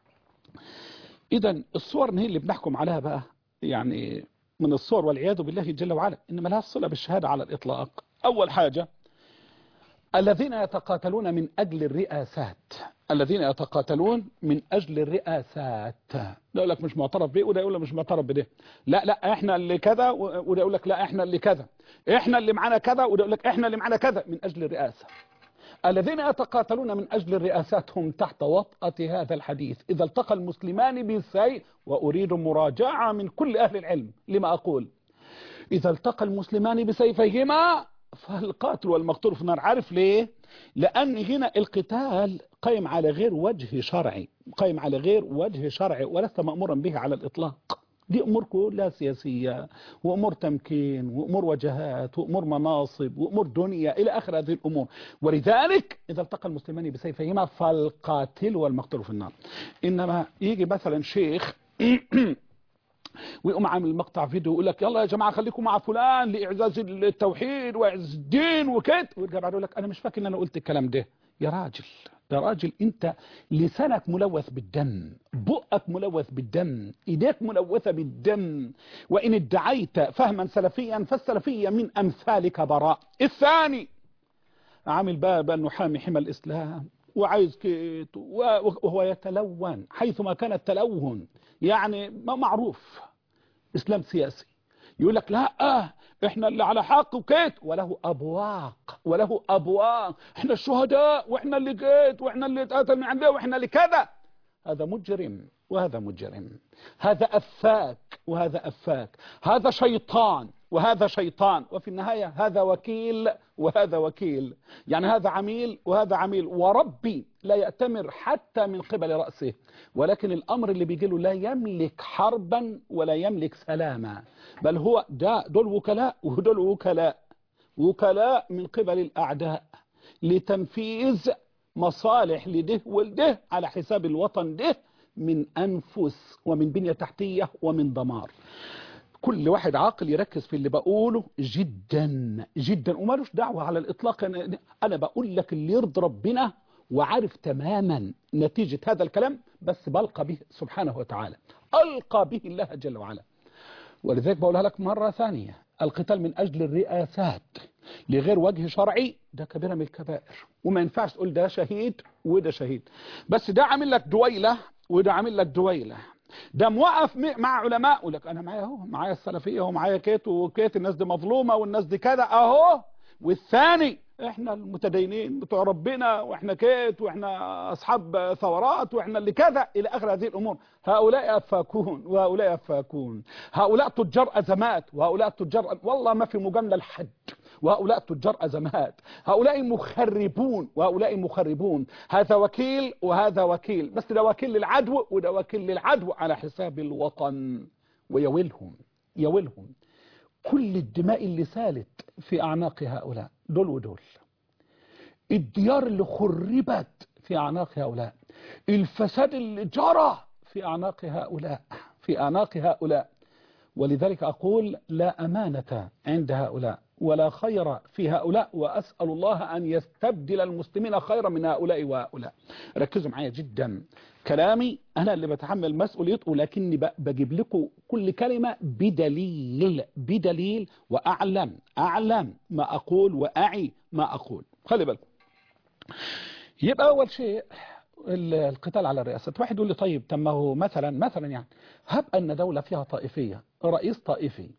اذا الصور هي اللي بنحكم عليها بقى يعني من الصور والعياذ بالله جل وعلا ان ملهاش صله بالشهاده على الاطلاق اول حاجه الذين يتقاتلون من اجل الرئاسات الذين يتقاتلون من اجل الرئاسات ده يقول لك مش معترف بيه وده يقول لك مش معترف بده لا لا احنا اللي كذا وده يقول لك لا احنا اللي كذا احنا اللي معانا كذا وده يقول لك احنا اللي معانا كذا من اجل الرئاسه الذين يتقاتلون من أجل الرئاسات هم تحت وطأة هذا الحديث إذا التقى المسلمان بالسيف وأريد مراجعة من كل أهل العلم لما أقول إذا التقى المسلمان بسيفيهما فالقاتل والمقتول في النار عارف ليه لأن هنا القتال قائم على غير وجه شرعي قائم على غير وجه شرعي ولست مأمورا به على الإطلاق دي أمور كلها سياسية وأمور تمكين وأمور وجهات وأمور مناصب وأمور دنيا إلى آخر هذه الأمور ولذلك إذا التقى المسلمان بسيفيهما فالقاتل والمقتول في النار إنما يجي مثلا شيخ ويقوم عامل مقطع فيديو يقول لك يلا يا جماعه خليكم مع فلان لاعزاز التوحيد واعزاز الدين وكده ويرجع بعد يقول لك انا مش فاكر ان انا قلت الكلام ده يا راجل يا راجل انت لسانك ملوث بالدم بقك ملوث بالدم ايديك ملوثه بالدم وان ادعيت فهما سلفيا فالسلفيه من امثالك براء الثاني عامل بقى بانه حامي حمى الاسلام وعايز كيت وهو يتلون حيثما كان التلون يعني ما معروف اسلام سياسي يقول لك لا احنا اللي على حق وكيت وله ابواق وله ابواق احنا الشهداء واحنا اللي كيت واحنا اللي اتقتل من عندنا واحنا اللي كذا هذا مجرم وهذا مجرم هذا افاك وهذا افاك هذا شيطان وهذا شيطان وفي النهاية هذا وكيل وهذا وكيل يعني هذا عميل وهذا عميل وربي لا يأتمر حتى من قبل رأسه ولكن الأمر اللي بيجي له لا يملك حربا ولا يملك سلاما بل هو ده دول وكلاء ودول وكلاء وكلاء من قبل الأعداء لتنفيذ مصالح لده ولده على حساب الوطن ده من أنفس ومن بنية تحتية ومن دمار كل واحد عاقل يركز في اللي بقوله جدا جدا ومالوش دعوة على الإطلاق أنا, أنا بقول لك اللي يرضي ربنا وعارف تماما نتيجة هذا الكلام بس بلقى به سبحانه وتعالى ألقى به الله جل وعلا ولذلك بقولها لك مرة ثانية القتال من أجل الرئاسات لغير وجه شرعي ده كبيرة من الكبائر وما ينفعش تقول ده شهيد وده شهيد بس ده عامل لك دويلة وده عامل لك دويلة ده موقف مع علماء يقول لك انا معايا اهو معايا السلفيه ومعايا كيت وكيت الناس دي مظلومه والناس دي كذا اهو والثاني احنا المتدينين بتوع ربنا واحنا كيت واحنا اصحاب ثورات واحنا اللي كذا الى اخر هذه الامور هؤلاء افاكون وهؤلاء افاكون هؤلاء تجار ازمات وهؤلاء تجار والله ما في مجامله لحد وهؤلاء تجار أزمات هؤلاء مخربون وهؤلاء مخربون هذا وكيل وهذا وكيل بس ده وكيل للعدو وده وكيل للعدو على حساب الوطن ويويلهم يويلهم كل الدماء اللي سالت في أعناق هؤلاء دول ودول الديار اللي خربت في أعناق هؤلاء الفساد اللي جرى في أعناق هؤلاء في أعناق هؤلاء ولذلك أقول لا أمانة عند هؤلاء ولا خير في هؤلاء وأسأل الله أن يستبدل المسلمين خيرا من هؤلاء وهؤلاء ركزوا معايا جدا كلامي أنا اللي بتحمل مسؤوليته ولكني بجيب لكم كل كلمة بدليل بدليل وأعلم أعلم ما أقول وأعي ما أقول خلي بالكم يبقى أول شيء ال- القتال على الرئاسة واحد يقول لي طيب طب ما هو مثلا مثلا يعني هب أن دولة فيها طائفية رئيس طائفي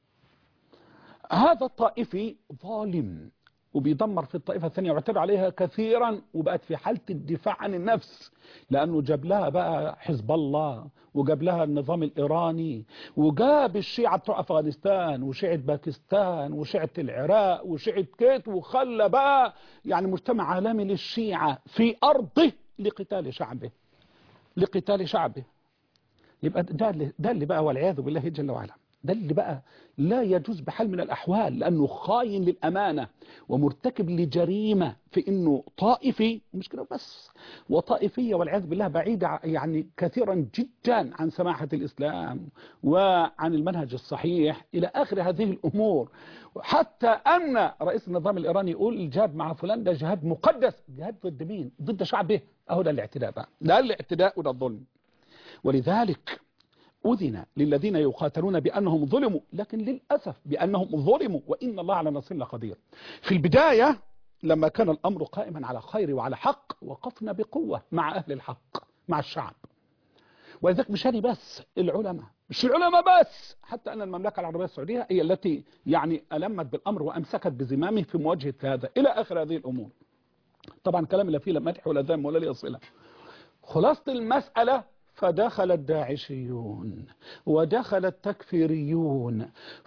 هذا الطائفي ظالم وبيدمر في الطائفة الثانية واعتدى عليها كثيرا وبقت في حالة الدفاع عن النفس لأنه جاب لها بقى حزب الله وجاب لها النظام الإيراني وجاب الشيعة بتوع أفغانستان وشيعة باكستان وشيعة العراق وشيعة كيت وخلى بقى يعني مجتمع عالمي للشيعة في أرضه لقتال شعبه لقتال شعبه يبقى ده اللي, ده اللي بقى والعياذ بالله جل وعلا ده اللي بقى لا يجوز بحال من الأحوال لأنه خاين للأمانة ومرتكب لجريمة في أنه طائفي مش كده بس وطائفية والعياذ بالله بعيدة ع- يعني كثيرا جدا عن سماحة الإسلام وعن المنهج الصحيح إلى آخر هذه الأمور حتى أن رئيس النظام الإيراني يقول الجهاد مع فلان ده جهاد مقدس جهاد ضد مين ضد شعبه أهو ده الاعتداء بقى ده الاعتداء وده الظلم ولذلك أذن للذين يقاتلون بأنهم ظلموا لكن للأسف بأنهم ظلموا وإن الله على نصر لقدير في البداية لما كان الأمر قائما على خير وعلى حق وقفنا بقوة مع أهل الحق مع الشعب ولذلك مش هذه بس العلماء مش العلماء بس حتى أن المملكة العربية السعودية هي التي يعني ألمت بالأمر وأمسكت بزمامه في مواجهة هذا إلى آخر هذه الأمور طبعا كلام لا فيه لا مدح ولا ذم ولا لي صلة خلاصة المسألة فدخل الداعشيون ودخل التكفيريون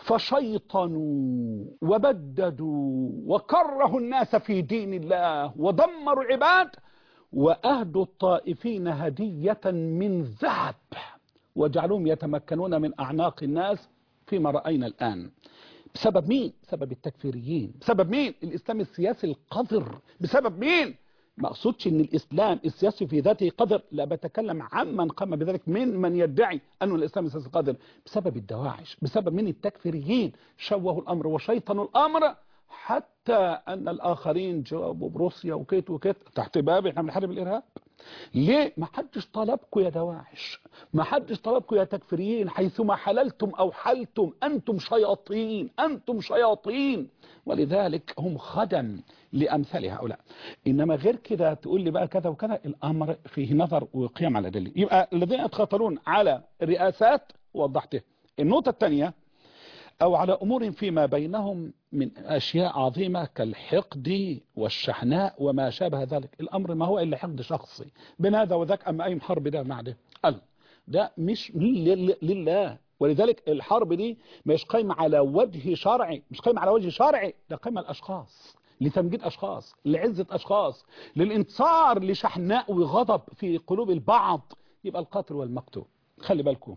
فشيطنوا وبددوا وكرهوا الناس في دين الله ودمروا العباد وأهدوا الطائفين هدية من ذهب وجعلوهم يتمكنون من أعناق الناس فيما رأينا الآن بسبب مين؟ بسبب التكفيريين بسبب مين؟ الإسلام السياسي القذر بسبب مين؟ ما اقصدش ان الاسلام السياسي في ذاته قدر لا بتكلم عمن قام بذلك من من يدعي انه الاسلام السياسي قدر بسبب الدواعش بسبب من التكفيريين شوهوا الامر وشيطنوا الامر حتى ان الاخرين جاوبوا بروسيا وكيت وكيت تحت باب احنا بنحارب الارهاب ليه ما حدش طلبكم يا دواعش ما حدش طلبكم يا تكفيريين حيثما حللتم او حلتم انتم شياطين انتم شياطين ولذلك هم خدم لامثال هؤلاء انما غير كده تقول لي بقى كذا وكذا الامر فيه نظر وقيام على دليل يبقى الذين يتخاطرون على الرئاسات وضحته النقطه الثانيه أو على أمور فيما بينهم من أشياء عظيمة كالحقد والشحناء وما شابه ذلك الأمر ما هو إلا حقد شخصي بين هذا وذاك أما أي حرب ده مع ده قال ده مش لل- لله ولذلك الحرب دي مش قايمة على وجه شرعي مش قايمة على وجه شرعي ده قايمة الأشخاص لتمجيد أشخاص لعزة أشخاص للانتصار لشحناء وغضب في قلوب البعض يبقى القاتل والمقتول خلي بالكم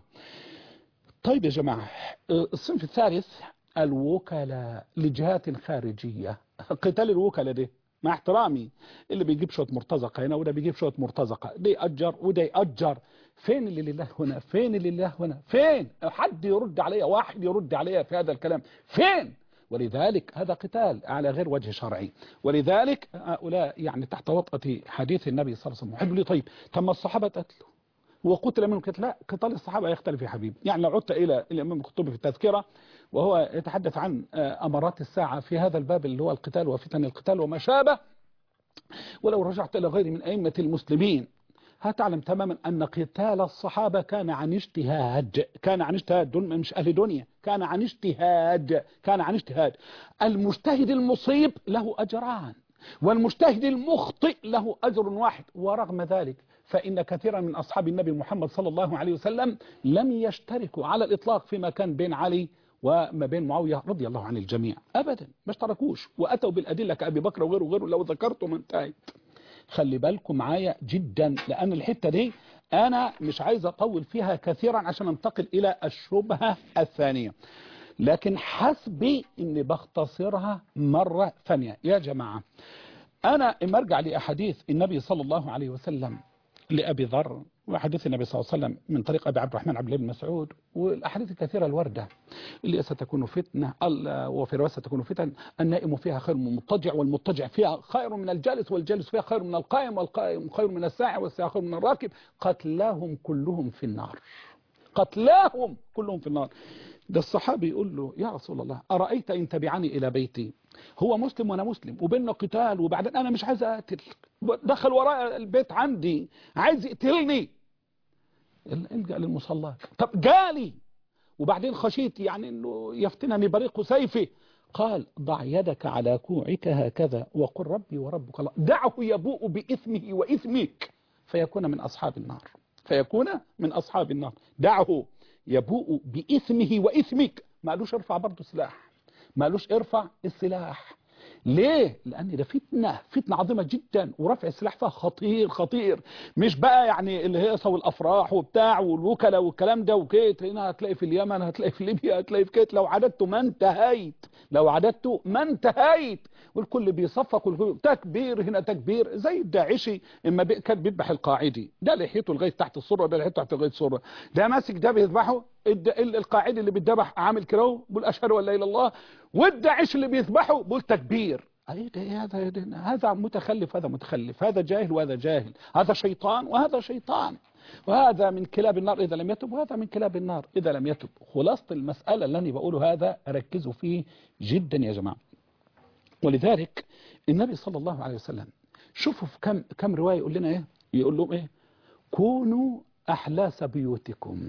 طيب يا جماعة الصنف الثالث الوكلاء لجهات خارجية قتال الوكلاء ده مع احترامي اللي بيجيب شوية مرتزقة هنا وده بيجيب شوية مرتزقة ده يأجر وده يأجر فين اللي لله هنا فين اللي لله هنا فين حد يرد عليا واحد يرد عليا في هذا الكلام فين ولذلك هذا قتال على غير وجه شرعي ولذلك هؤلاء يعني تحت وطأة حديث النبي صلى الله عليه وسلم حلو لي طيب طب ما الصحابة قتلوا وقتل منهم قتل لا قتال الصحابة يختلف يا حبيبي يعني لو عدت إلى الإمام القرطبي في التذكرة وهو يتحدث عن آه، أمارات الساعة في هذا الباب اللي هو القتال وفتن القتال وما شابه ولو رجعت إلى غير من أئمة المسلمين هتعلم تماما أن قتال الصحابة كان عن اجتهاد كان عن اجتهاد دون مش أهل دنيا كان عن اجتهاد كان عن اجتهاد المجتهد المصيب له أجران والمجتهد المخطئ له أجر واحد ورغم ذلك فإن كثيرا من أصحاب النبي محمد صلى الله عليه وسلم لم يشتركوا على الإطلاق فيما كان بين علي وما بين معاوية رضي الله عن الجميع أبدا ما اشتركوش وأتوا بالأدلة كأبي بكر وغيره وغيره لو ذكرتم انتهت خلي بالكم معايا جدا لأن الحتة دي أنا مش عايز أطول فيها كثيرا عشان انتقل إلى الشبهة الثانية لكن حسبي أني بختصرها مرة ثانية يا جماعة أنا إما أرجع لأحاديث النبي صلى الله عليه وسلم لأبي ذر وحديث النبي صلى الله عليه وسلم من طريق أبي عبد الرحمن عبد الله بن مسعود والأحاديث الكثيرة الواردة اللي ستكون فتنة ال- وفي رواية ستكون فتن النائم فيها خير من المضطجع والمضطجع فيها خير من الجالس والجالس فيها خير من القائم والقائم خير من الساعي والساعي خير من الراكب قتلاهم كلهم في النار قتلاهم كلهم في النار ده الصحابي يقول له يا رسول الله أرأيت إن تبعني إلى بيتي هو مسلم وأنا مسلم وبيننا قتال وبعدين أنا مش عايز أقتل دخل وراء البيت عندي عايز يقتلني الجأ للمصلى طب جالي وبعدين خشيت يعني انه يفتنني بريق سيفي قال ضع يدك على كوعك هكذا وقل ربي وربك الله دعه يبوء بإثمه وإثمك فيكون من أصحاب النار فيكون من أصحاب النار دعه يبوء بإثمه وإثمك ما قالوش ارفع برضه سلاح ما قالوش ارفع السلاح ليه؟ لأن ده فتنة فتنة عظيمة جدا ورفع السلاح فيها خطير خطير مش بقى يعني الهيصة والأفراح وبتاع والوكلاء والكلام ده وكيت هنا هتلاقي في اليمن هتلاقي في ليبيا هتلاقي في كيت لو عددته ما انتهيت لو عددته ما انتهيت والكل بيصفق والكل تكبير هنا تكبير زي الداعشي اما بي كان بيذبح القاعدي ده لحيته لغايه تحت السره ده لحيته تحت لغايه السره ده ماسك ده بيذبحه القاعدي اللي بيتذبح عامل كده بيقول اشهد ان لا اله الا الله والداعش اللي بيذبحه بيقول تكبير ايه ده هذا هذا متخلف هذا متخلف هذا جاهل وهذا جاهل هذا شيطان وهذا شيطان وهذا من كلاب النار إذا لم يتب وهذا من كلاب النار إذا لم يتب خلاصة المسألة اللي أنا بقوله هذا ركزوا فيه جدا يا جماعة ولذلك النبي صلى الله عليه وسلم شوفوا في كم كم رواية يقول لنا إيه يقول لهم إيه كونوا أحلاس بيوتكم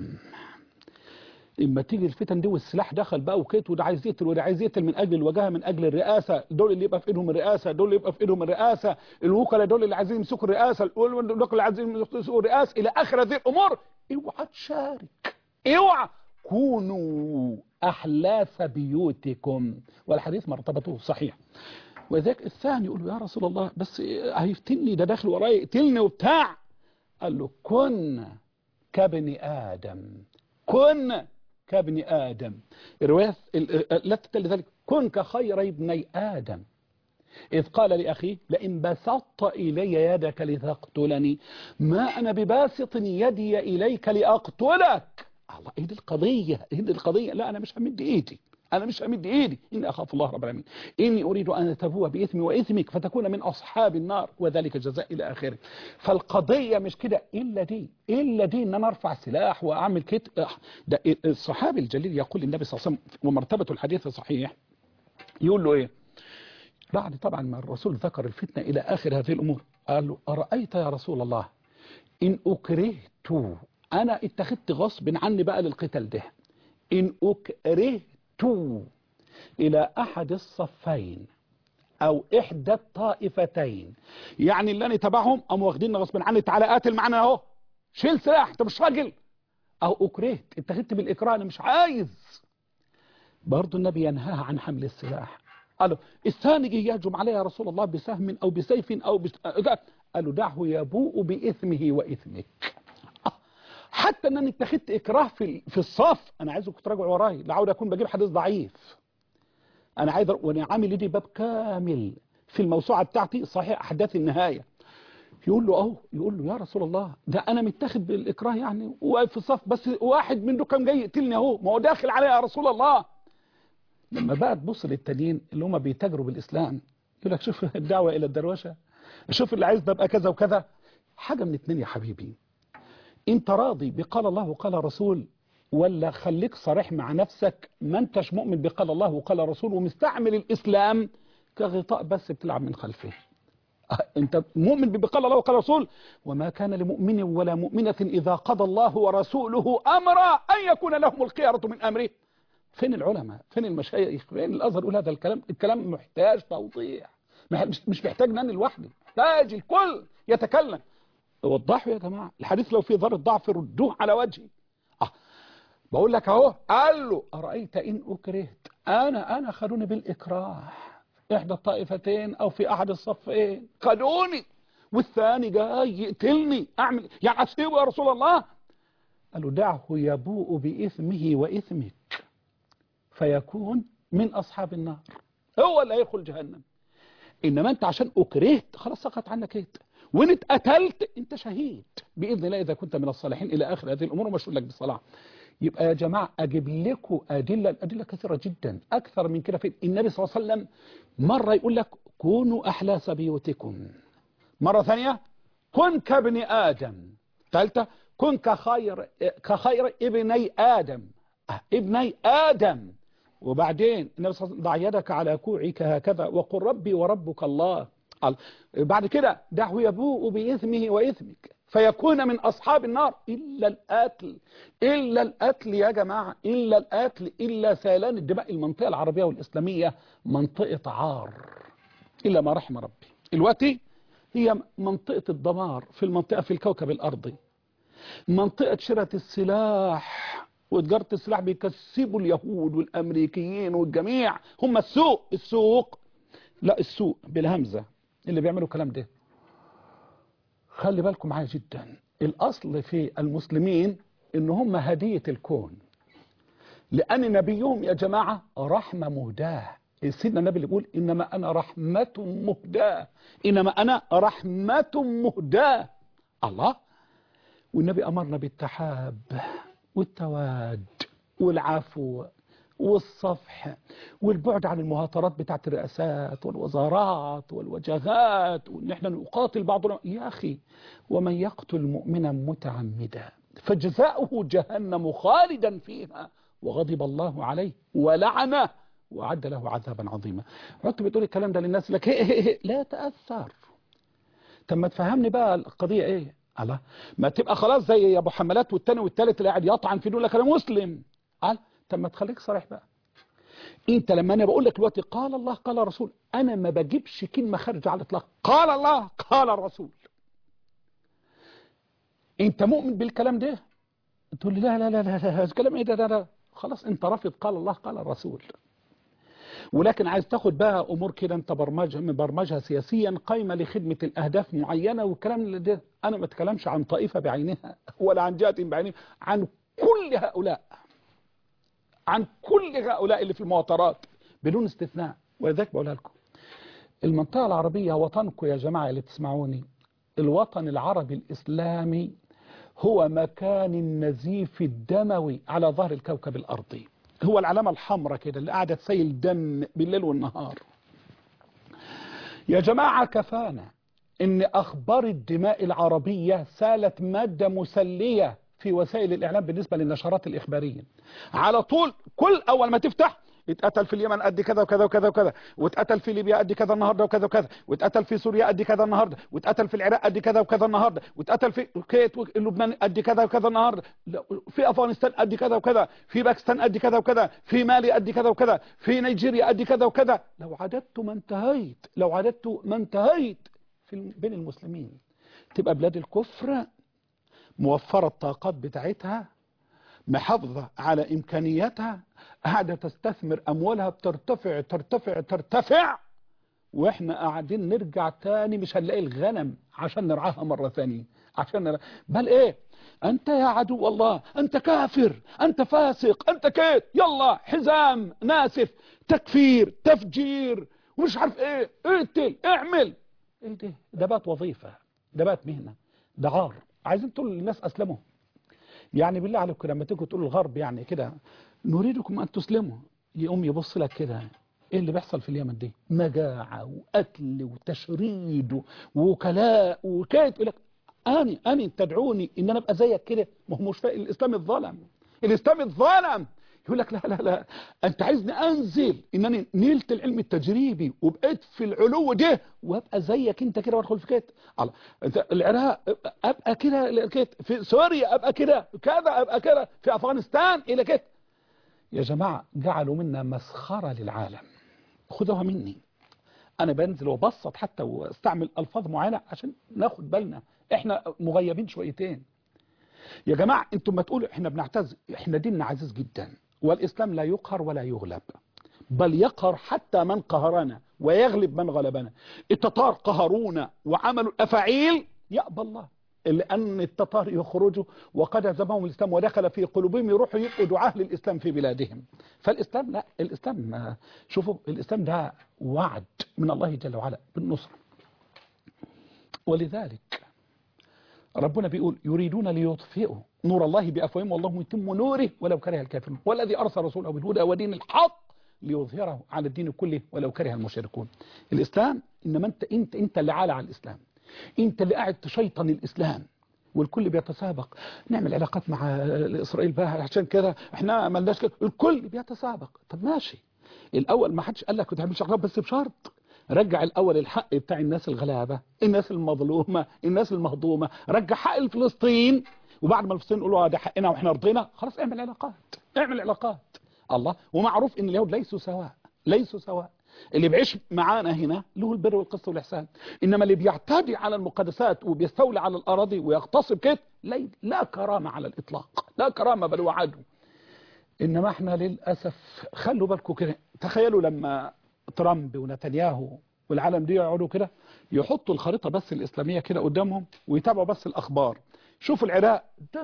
اما تيجي الفتن دي والسلاح دخل بقى وكيت وده عايز يقتل وده عايز يقتل من اجل الوجاهه من اجل الرئاسه دول اللي يبقى في ايدهم الرئاسه دول اللي يبقى في ايدهم الرئاسه الوكلاء دول اللي عايزين يمسكوا الرئاسه دول اللي عايزين يمسكوا الرئاسه الى اخر هذه الامور اوعى تشارك اوعى كونوا احلاف بيوتكم والحديث مرتبته صحيح وذاك الثاني يقول له يا رسول الله بس هيفتني ده داخل ورايا يقتلني وبتاع قال له كن كابن ادم كن كابن آدم الرواية لا تتل ذلك كن كخير ابني آدم إذ قال لأخيه لئن بسطت إلي يدك لتقتلني ما أنا بباسط يدي إليك لأقتلك الله إيه دي القضية إيه دي القضية لا أنا مش همد إيدي أنا مش همد إيدي إني أخاف الله رب العالمين إني أريد أن أتبوى بإثمي وإثمك فتكون من أصحاب النار وذلك جزاء إلى آخره فالقضية مش كده إلا دي إلا دي إن أنا أرفع سلاح وأعمل كده ده الصحابي الجليل يقول للنبي صلى الله عليه وسلم ومرتبة الحديث صحيح يقول له إيه بعد طبعا ما الرسول ذكر الفتنة إلى آخر هذه الأمور قال له أرأيت يا رسول الله إن أكرهت أنا اتخذت غصب عني بقى للقتال ده إن أكرهت إلى أحد الصفين أو إحدى الطائفتين يعني اللي أنا تبعهم أم واخدين غصب عني تعالى قاتل معنا أهو شيل سلاح أنت مش راجل أو أكرهت اتخذت بالإكراه أنا مش عايز برضه النبي ينهاها عن حمل السلاح قالوا الثاني جه يهجم عليه يا رسول الله بسهم أو بسيف أو بس... قالوا دعه يبوء بإثمه وإثمك حتى ان انا اتخذت اكراه في في الصف انا عايزكم تراجعوا وراي لا عاوز اكون بجيب حديث ضعيف انا عايز وانا عامل دي باب كامل في الموسوعه بتاعتي صحيح احداث النهايه يقول له اهو يقول له يا رسول الله ده انا متاخد بالاكراه يعني واقف في الصف بس واحد من دول كان جاي يقتلني اهو ما هو داخل عليا يا رسول الله لما بقى تبص للتانيين اللي هم بيتاجروا بالاسلام يقول لك شوف الدعوه الى الدروشه شوف اللي عايز ابقى كذا وكذا حاجه من اتنين يا حبيبي انت راضي بقال الله وقال رسول ولا خليك صريح مع نفسك ما انتش مؤمن بقال الله وقال رسول ومستعمل الاسلام كغطاء بس بتلعب من خلفه انت مؤمن بقال الله وقال رسول وما كان لمؤمن ولا مؤمنة اذا قضى الله ورسوله امرا ان يكون لهم الخيارة من امره فين العلماء فين المشايخ فين الازهر يقول هذا الكلام الكلام محتاج توضيح مش محتاج ان انا لوحدي محتاج الكل يتكلم وضحوا يا جماعة الحديث لو فيه ذرة ضعف ردوه على وجهي اه بقول لك اهو قال له أرأيت إن أكرهت أنا أنا خدوني بالإكراه إحدى الطائفتين أو في أحد الصفين خدوني والثاني جاي يقتلني أعمل يعني أسيبه يا رسول الله قال له دعه يبوء بإثمه وإثمك فيكون من أصحاب النار هو اللي هيدخل جهنم إنما أنت عشان أكرهت خلاص سقط عنك إيه وإن اتقتلت أنت شهيد بإذن الله إذا كنت من الصالحين إلى آخر هذه الأمور ومشهور لك بالصلاة يبقى يا جماعة أجيب لكم أدلة الأدلة كثيرة جدا أكثر من كده في النبي صلى الله عليه وسلم مرة يقول لك كونوا أحلاس بيوتكم مرة ثانية كن كابن آدم ثالثة كن كخير كخير ابني آدم ابني آدم وبعدين النبي صلى الله عليه وسلم ضع يدك على كوعك هكذا وقل ربي وربك الله بعد كده دعه يبوء بإثمه وإثمك فيكون من أصحاب النار إلا القتل إلا القتل يا جماعة إلا القتل إلا سيلان الدماء المنطقة العربية والإسلامية منطقة عار إلا ما رحم ربي الوقتي هي منطقة الدمار في المنطقة في الكوكب الأرضي منطقة شراء السلاح وتجارة السلاح بيكسبوا اليهود والأمريكيين والجميع هم السوق السوق لا السوق بالهمزة اللي بيعملوا الكلام ده خلي بالكم معايا جدا الأصل في المسلمين إن هم هدية الكون لأن نبيهم يا جماعة رحمة مهداه سيدنا النبي اللي بيقول إنما أنا رحمة مهداه إنما أنا رحمة مهداه الله والنبي أمرنا بالتحاب والتواد والعفو والصفح والبعد عن المهاترات بتاعت الرئاسات والوزارات والوجهات وان احنا نقاتل بعضنا يا اخي ومن يقتل مؤمنا متعمدا فجزاؤه جهنم خالدا فيها وغضب الله عليه ولعنه وأعد له عذابا عظيما عدت بتقول الكلام ده للناس لك هي هي هي لا تأثر طب ما تفهمني بقى القضية ايه الله ما تبقى خلاص زي ابو حملات والتاني والتالت اللي قاعد يطعن في دول لك انا مسلم قال طب ما تخليك صريح بقى انت لما انا بقول لك دلوقتي قال الله قال الرسول انا ما بجيبش كلمه خارجه على الاطلاق قال الله قال الرسول انت مؤمن بالكلام ده تقول لي لا لا لا لا, لا. الكلام ايه ده ده ده خلاص انت رافض قال الله قال الرسول ولكن عايز تاخد بقى امور كده انت برمجها مبرمجها سياسيا قايمه لخدمه الاهداف معينه والكلام اللي ده انا ما اتكلمش عن طائفه بعينها ولا عن جهه بعينها عن كل هؤلاء عن كل هؤلاء اللي في المواطرات بدون استثناء ولذلك بقولها لكم المنطقه العربيه وطنكم يا جماعه اللي تسمعوني الوطن العربي الاسلامي هو مكان النزيف الدموي على ظهر الكوكب الارضي هو العلامة الحمراء كده اللي قاعدة تسيل دم بالليل والنهار يا جماعة كفانا ان اخبار الدماء العربية سالت مادة مسلية في وسائل الاعلام بالنسبة للنشرات الاخبارية على طول كل اول ما تفتح اتقتل في اليمن قد كذا وكذا وكذا وكذا واتقتل في ليبيا قد كذا النهارده وكذا وكذا واتقتل في سوريا قد كذا النهارده واتقتل في العراق قد كذا وكذا النهارده واتقتل في كويت لبنان قد كذا وكذا النهارده في افغانستان قد كذا وكذا في باكستان قد كذا وكذا في مالي قد كذا وكذا في نيجيريا قد كذا وكذا لو عددت ما انتهيت لو عددت ما انتهيت في بين المسلمين تبقى بلاد الكفر موفرة الطاقات بتاعتها محافظة على إمكانياتها قاعدة تستثمر أموالها بترتفع ترتفع ترتفع وإحنا قاعدين نرجع تاني مش هنلاقي الغنم عشان نرعاها مرة ثانية عشان نرعاها. بل إيه أنت يا عدو الله أنت كافر أنت فاسق أنت كيت يلا حزام ناسف تكفير تفجير ومش عارف إيه اقتل اعمل إيه ده ده بقت وظيفة ده بقت مهنة ده عار عايزين تقول للناس أسلموا يعني بالله عليكم لما تيجوا تقولوا الغرب يعني كده نريدكم أن تسلموا يقوم يبص لك كده ايه اللي بيحصل في اليمن دي مجاعة وقتل وتشريد ووكلاء وكيت يقول لك اني اني تدعوني ان انا ابقى زيك كده ما هو مش فاهم الاسلام الظلم الاسلام الظلم يقول لك لا لا لا انت عايزني انزل ان انا نلت العلم التجريبي وبقيت في العلو ده وابقى زيك انت كده وادخل في كده الله انت العراق ابقى كده كده في سوريا ابقى كده كذا ابقى كده في افغانستان الى كده يا جماعه جعلوا منا مسخره للعالم خذوها مني انا بنزل وبسط حتى واستعمل الفاظ معينه عشان ناخد بالنا احنا مغيبين شويتين يا جماعه انتم ما تقولوا احنا بنعتز احنا ديننا عزيز جدا والإسلام لا يقهر ولا يغلب بل يقهر حتى من قهرنا ويغلب من غلبنا التتار قهرونا وعملوا أفعيل يأبى الله لأن التتار يخرجوا وقد هزمهم الإسلام ودخل في قلوبهم يروحوا يبقوا دعاه للإسلام في بلادهم فالإسلام لا الإسلام شوفوا الإسلام ده وعد من الله جل وعلا بالنصر ولذلك ربنا بيقول يريدون ليطفئوا نور الله بأفواههم والله متم نوره ولو كره الكافرون والذي أرسل رسوله بالهدى ودين الحق ليظهره على الدين كله ولو كره المشركون الإسلام إنما أنت أنت أنت اللي عالى على الإسلام أنت اللي قاعد تشيطن الإسلام والكل بيتسابق نعمل علاقات مع اسرائيل بقى عشان كده احنا ما لناش كده الكل بيتسابق طب ماشي الاول ما حدش قال لك ما تعملش علاقات بس بشرط رجع الاول الحق بتاع الناس الغلابه الناس المظلومه الناس المهضومه رجع حق فلسطين وبعد ما الفلسطين يقولوا ده حقنا واحنا رضينا خلاص اعمل علاقات اعمل علاقات الله ومعروف ان اليهود ليسوا سواء ليسوا سواء اللي بيعيش معانا هنا له البر والقسط والاحسان انما اللي بيعتدي على المقدسات وبيستولي على الاراضي ويغتصب كده لا, لا كرامه على الاطلاق لا كرامه بل هو عدو انما احنا للاسف خلوا بالكم كده تخيلوا لما ترامب ونتنياهو والعالم دي يقعدوا كده يحطوا الخريطه بس الاسلاميه كده قدامهم ويتابعوا بس الاخبار شوفوا العراق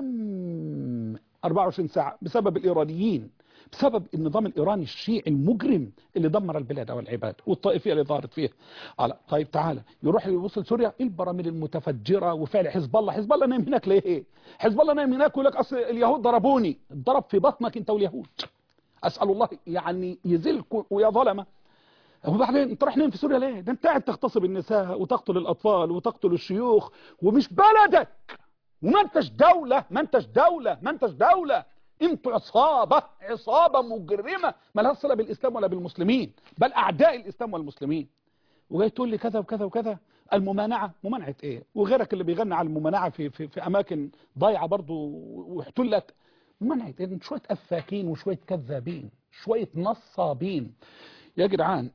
دم 24 ساعه بسبب الايرانيين بسبب النظام الإيراني الشيعي المجرم اللي دمر البلاد والعباد والطائفية اللي ظهرت فيها على طيب تعالى يروح يوصل سوريا البراميل المتفجرة وفعل حزب الله حزب الله نايم هناك ليه حزب الله نايم هناك ويقول لك أصل اليهود ضربوني ضرب في بطنك أنت واليهود أسأل الله يعني يزلكم ويا ظلمة وبعدين انت رايح نايم في سوريا ليه ده انت قاعد تغتصب النساء وتقتل الأطفال وتقتل الشيوخ ومش بلدك وما انتش دولة ما انتش دولة ما انتش دولة انتوا عصابة عصابة مجرمة ما لها صلة بالإسلام ولا بالمسلمين بل أعداء الإسلام والمسلمين وجاي تقول لي كذا وكذا وكذا الممانعة ممانعة ايه وغيرك اللي بيغني على الممانعة في, في, في أماكن ضايعة برضو واحتلت ممانعة ايه شوية أفاكين وشوية كذابين شوية نصابين يا جدعان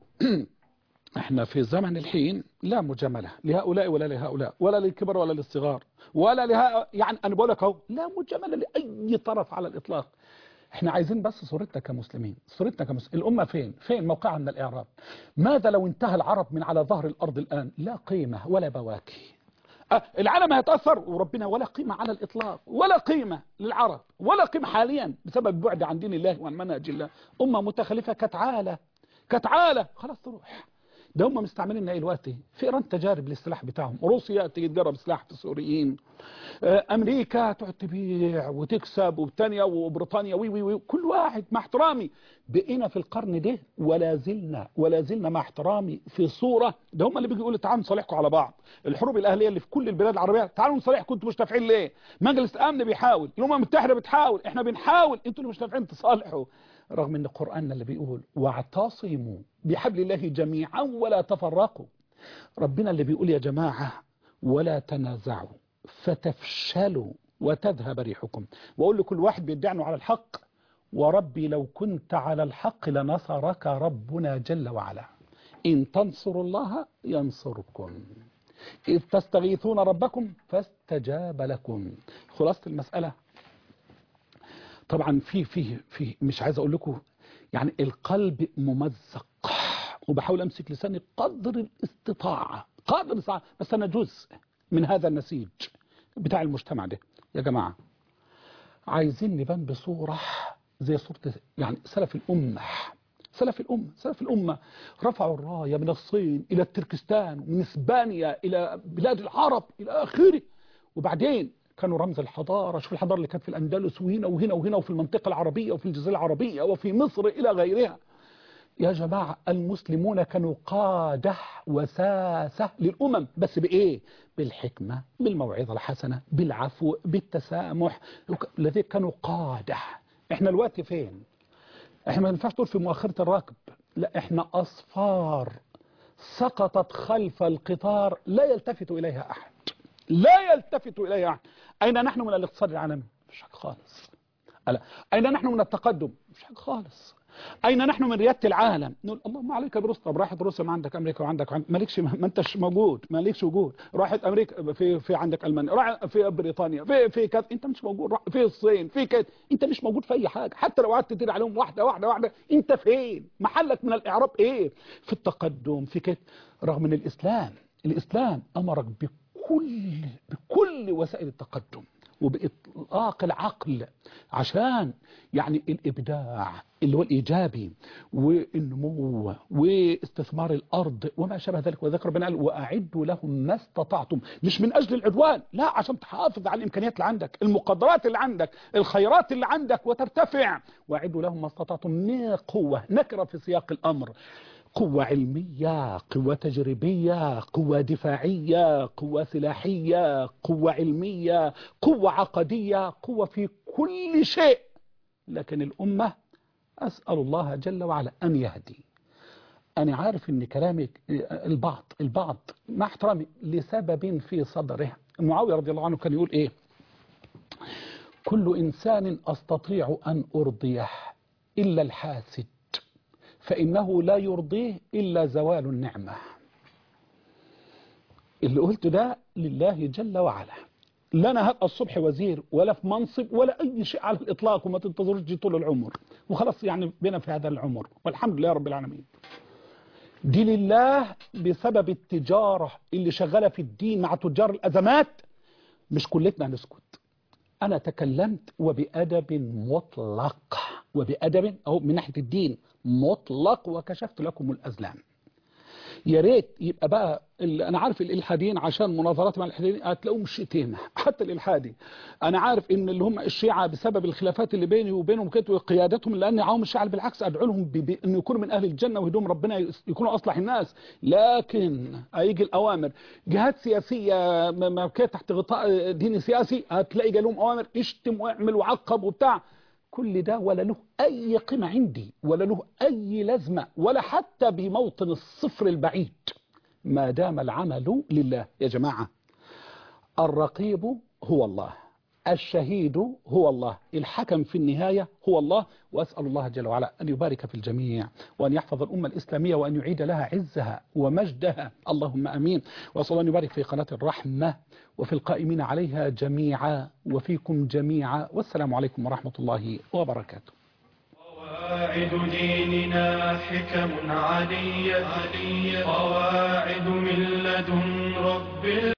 احنا في زمن الحين لا مجاملة لهؤلاء ولا لهؤلاء ولا للكبر ولا للصغار ولا لها يعني انا بقول لك اهو لا مجامله لاي طرف على الاطلاق احنا عايزين بس صورتنا كمسلمين صورتنا كمسلمين الامه فين فين موقعها من الاعراب ماذا لو انتهى العرب من على ظهر الارض الان لا قيمه ولا بواكي أه العالم هيتاثر وربنا ولا قيمه على الاطلاق ولا قيمه للعرب ولا قيمه حاليا بسبب بعد عن دين الله وعن منهج الله امه متخلفه كتعالى كتعالى خلاص تروح ده هم مستعملين ايه دلوقتي في ايران تجارب للسلاح بتاعهم روسيا تيجي تجرب سلاح في السوريين امريكا تقعد تبيع وتكسب وبتانيا وبريطانيا وي وي وي كل واحد مع احترامي بقينا في القرن ده ولا زلنا ولا زلنا مع احترامي في صوره ده هم اللي بيجوا يقولوا تعالوا نصالحكم على بعض الحروب الاهليه اللي في كل البلاد العربيه تعالوا نصالحكم انتوا مش نافعين ليه مجلس الامن بيحاول الامم المتحده بتحاول احنا بنحاول انتوا اللي مش نافعين تصالحوا رغم ان قرآننا اللي بيقول واعتصموا بحبل الله جميعا ولا تفرقوا ربنا اللي بيقول يا جماعة ولا تنازعوا فتفشلوا وتذهب ريحكم واقول لكل واحد بيدعي على الحق وربي لو كنت على الحق لنصرك ربنا جل وعلا إن تنصروا الله ينصركم إذ تستغيثون ربكم فاستجاب لكم خلاصة المسألة طبعا في في في مش عايز اقول لكم يعني القلب ممزق وبحاول امسك لساني قدر الاستطاعه قدر الاستطاعه بس انا جزء من هذا النسيج بتاع المجتمع ده يا جماعه عايزين نبان بصوره زي صوره يعني سلف الامه سلف الأمة سلف الأمة رفعوا الراية من الصين إلى تركستان ومن إسبانيا إلى بلاد العرب إلى آخره وبعدين كانوا رمز الحضارة شوف الحضارة اللي كانت في الأندلس وهنا وهنا وهنا وفي المنطقة العربية وفي الجزيرة العربية وفي مصر إلى غيرها يا جماعة المسلمون كانوا قادة وساسة للأمم بس بإيه بالحكمة بالموعظة الحسنة بالعفو بالتسامح الذين كانوا قادة احنا الوقت فين احنا ما ينفعش تقول في مؤخرة الركب لا احنا أصفار سقطت خلف القطار لا يلتفت إليها أحد لا يلتفت إليها أحد أين نحن من الاقتصاد العالمي مش حاجة خالص ألا. أين نحن من التقدم مش حاجة خالص أين نحن من ريادة العالم نقول اللهم عليك بروسيا طب راحت روسيا ما عندك أمريكا وعندك وعندك مالكش ما أنتش موجود مالكش وجود راحت أمريكا في في عندك ألمانيا راح في بريطانيا في في كذا أنت مش موجود في الصين في كذا أنت مش موجود في أي حاجة حتى لو قعدت تدير عليهم واحدة واحدة واحدة أنت فين محلك من الإعراب إيه في التقدم في كذا رغم أن الإسلام الإسلام أمرك بكل بكل وسائل التقدم وبإطلاق العقل عشان يعني الإبداع اللي هو الإيجابي والنمو واستثمار الأرض وما شابه ذلك وذكر ربنا قال وأعدوا لهم ما استطعتم مش من أجل العدوان لا عشان تحافظ على الإمكانيات اللي عندك المقدرات اللي عندك الخيرات اللي عندك وترتفع وأعدوا لهم ما استطعتم من قوة نكرة في سياق الأمر قوة علمية قوة تجريبية قوة دفاعية قوة سلاحية قوة علمية قوة عقدية قوة في كل شيء لكن الأمة أسأل الله جل وعلا أن يهدي أنا عارف أن كلامك البعض البعض مع احترامي لسبب في صدره معاوية رضي الله عنه كان يقول إيه كل إنسان أستطيع أن أرضيه إلا الحاسد فإنه لا يرضيه إلا زوال النعمة اللي قلت ده لله جل وعلا لا انا هبقى الصبح وزير ولا في منصب ولا اي شيء على الاطلاق وما تنتظروش دي طول العمر وخلاص يعني بينا في هذا العمر والحمد لله رب العالمين دي لله بسبب التجارة اللي شغالة في الدين مع تجار الأزمات مش كلتنا نسكت أنا تكلمت وبأدب مطلق وبأدب أو من ناحية الدين مطلق وكشفت لكم الأزلام يا ريت يبقى بقى انا عارف الالحاديين عشان مناظرات مع الالحاديين هتلاقوهم شتيمه حتى الالحادي انا عارف ان اللي هم الشيعه بسبب الخلافات اللي بيني وبينهم كده وقيادتهم لان عوام الشيعه بالعكس ادعو لهم ان يكونوا من اهل الجنه ويهدوهم ربنا يكونوا اصلح الناس لكن هيجي الاوامر جهات سياسيه ما كانت تحت غطاء ديني سياسي هتلاقي جالهم اوامر اشتم واعمل وعقب وبتاع كل ده ولا له أي قيمة عندي ولا له أي لازمة ولا حتى بموطن الصفر البعيد ما دام العمل لله يا جماعة الرقيب هو الله الشهيد هو الله الحكم في النهاية هو الله وأسأل الله جل وعلا أن يبارك في الجميع وأن يحفظ الأمة الإسلامية وأن يعيد لها عزها ومجدها اللهم أمين وأسأل الله أن يبارك في قناة الرحمة وفي القائمين عليها جميعا وفيكم جميعا والسلام عليكم ورحمة الله وبركاته قواعد ديننا حكم علية قواعد من لدن رب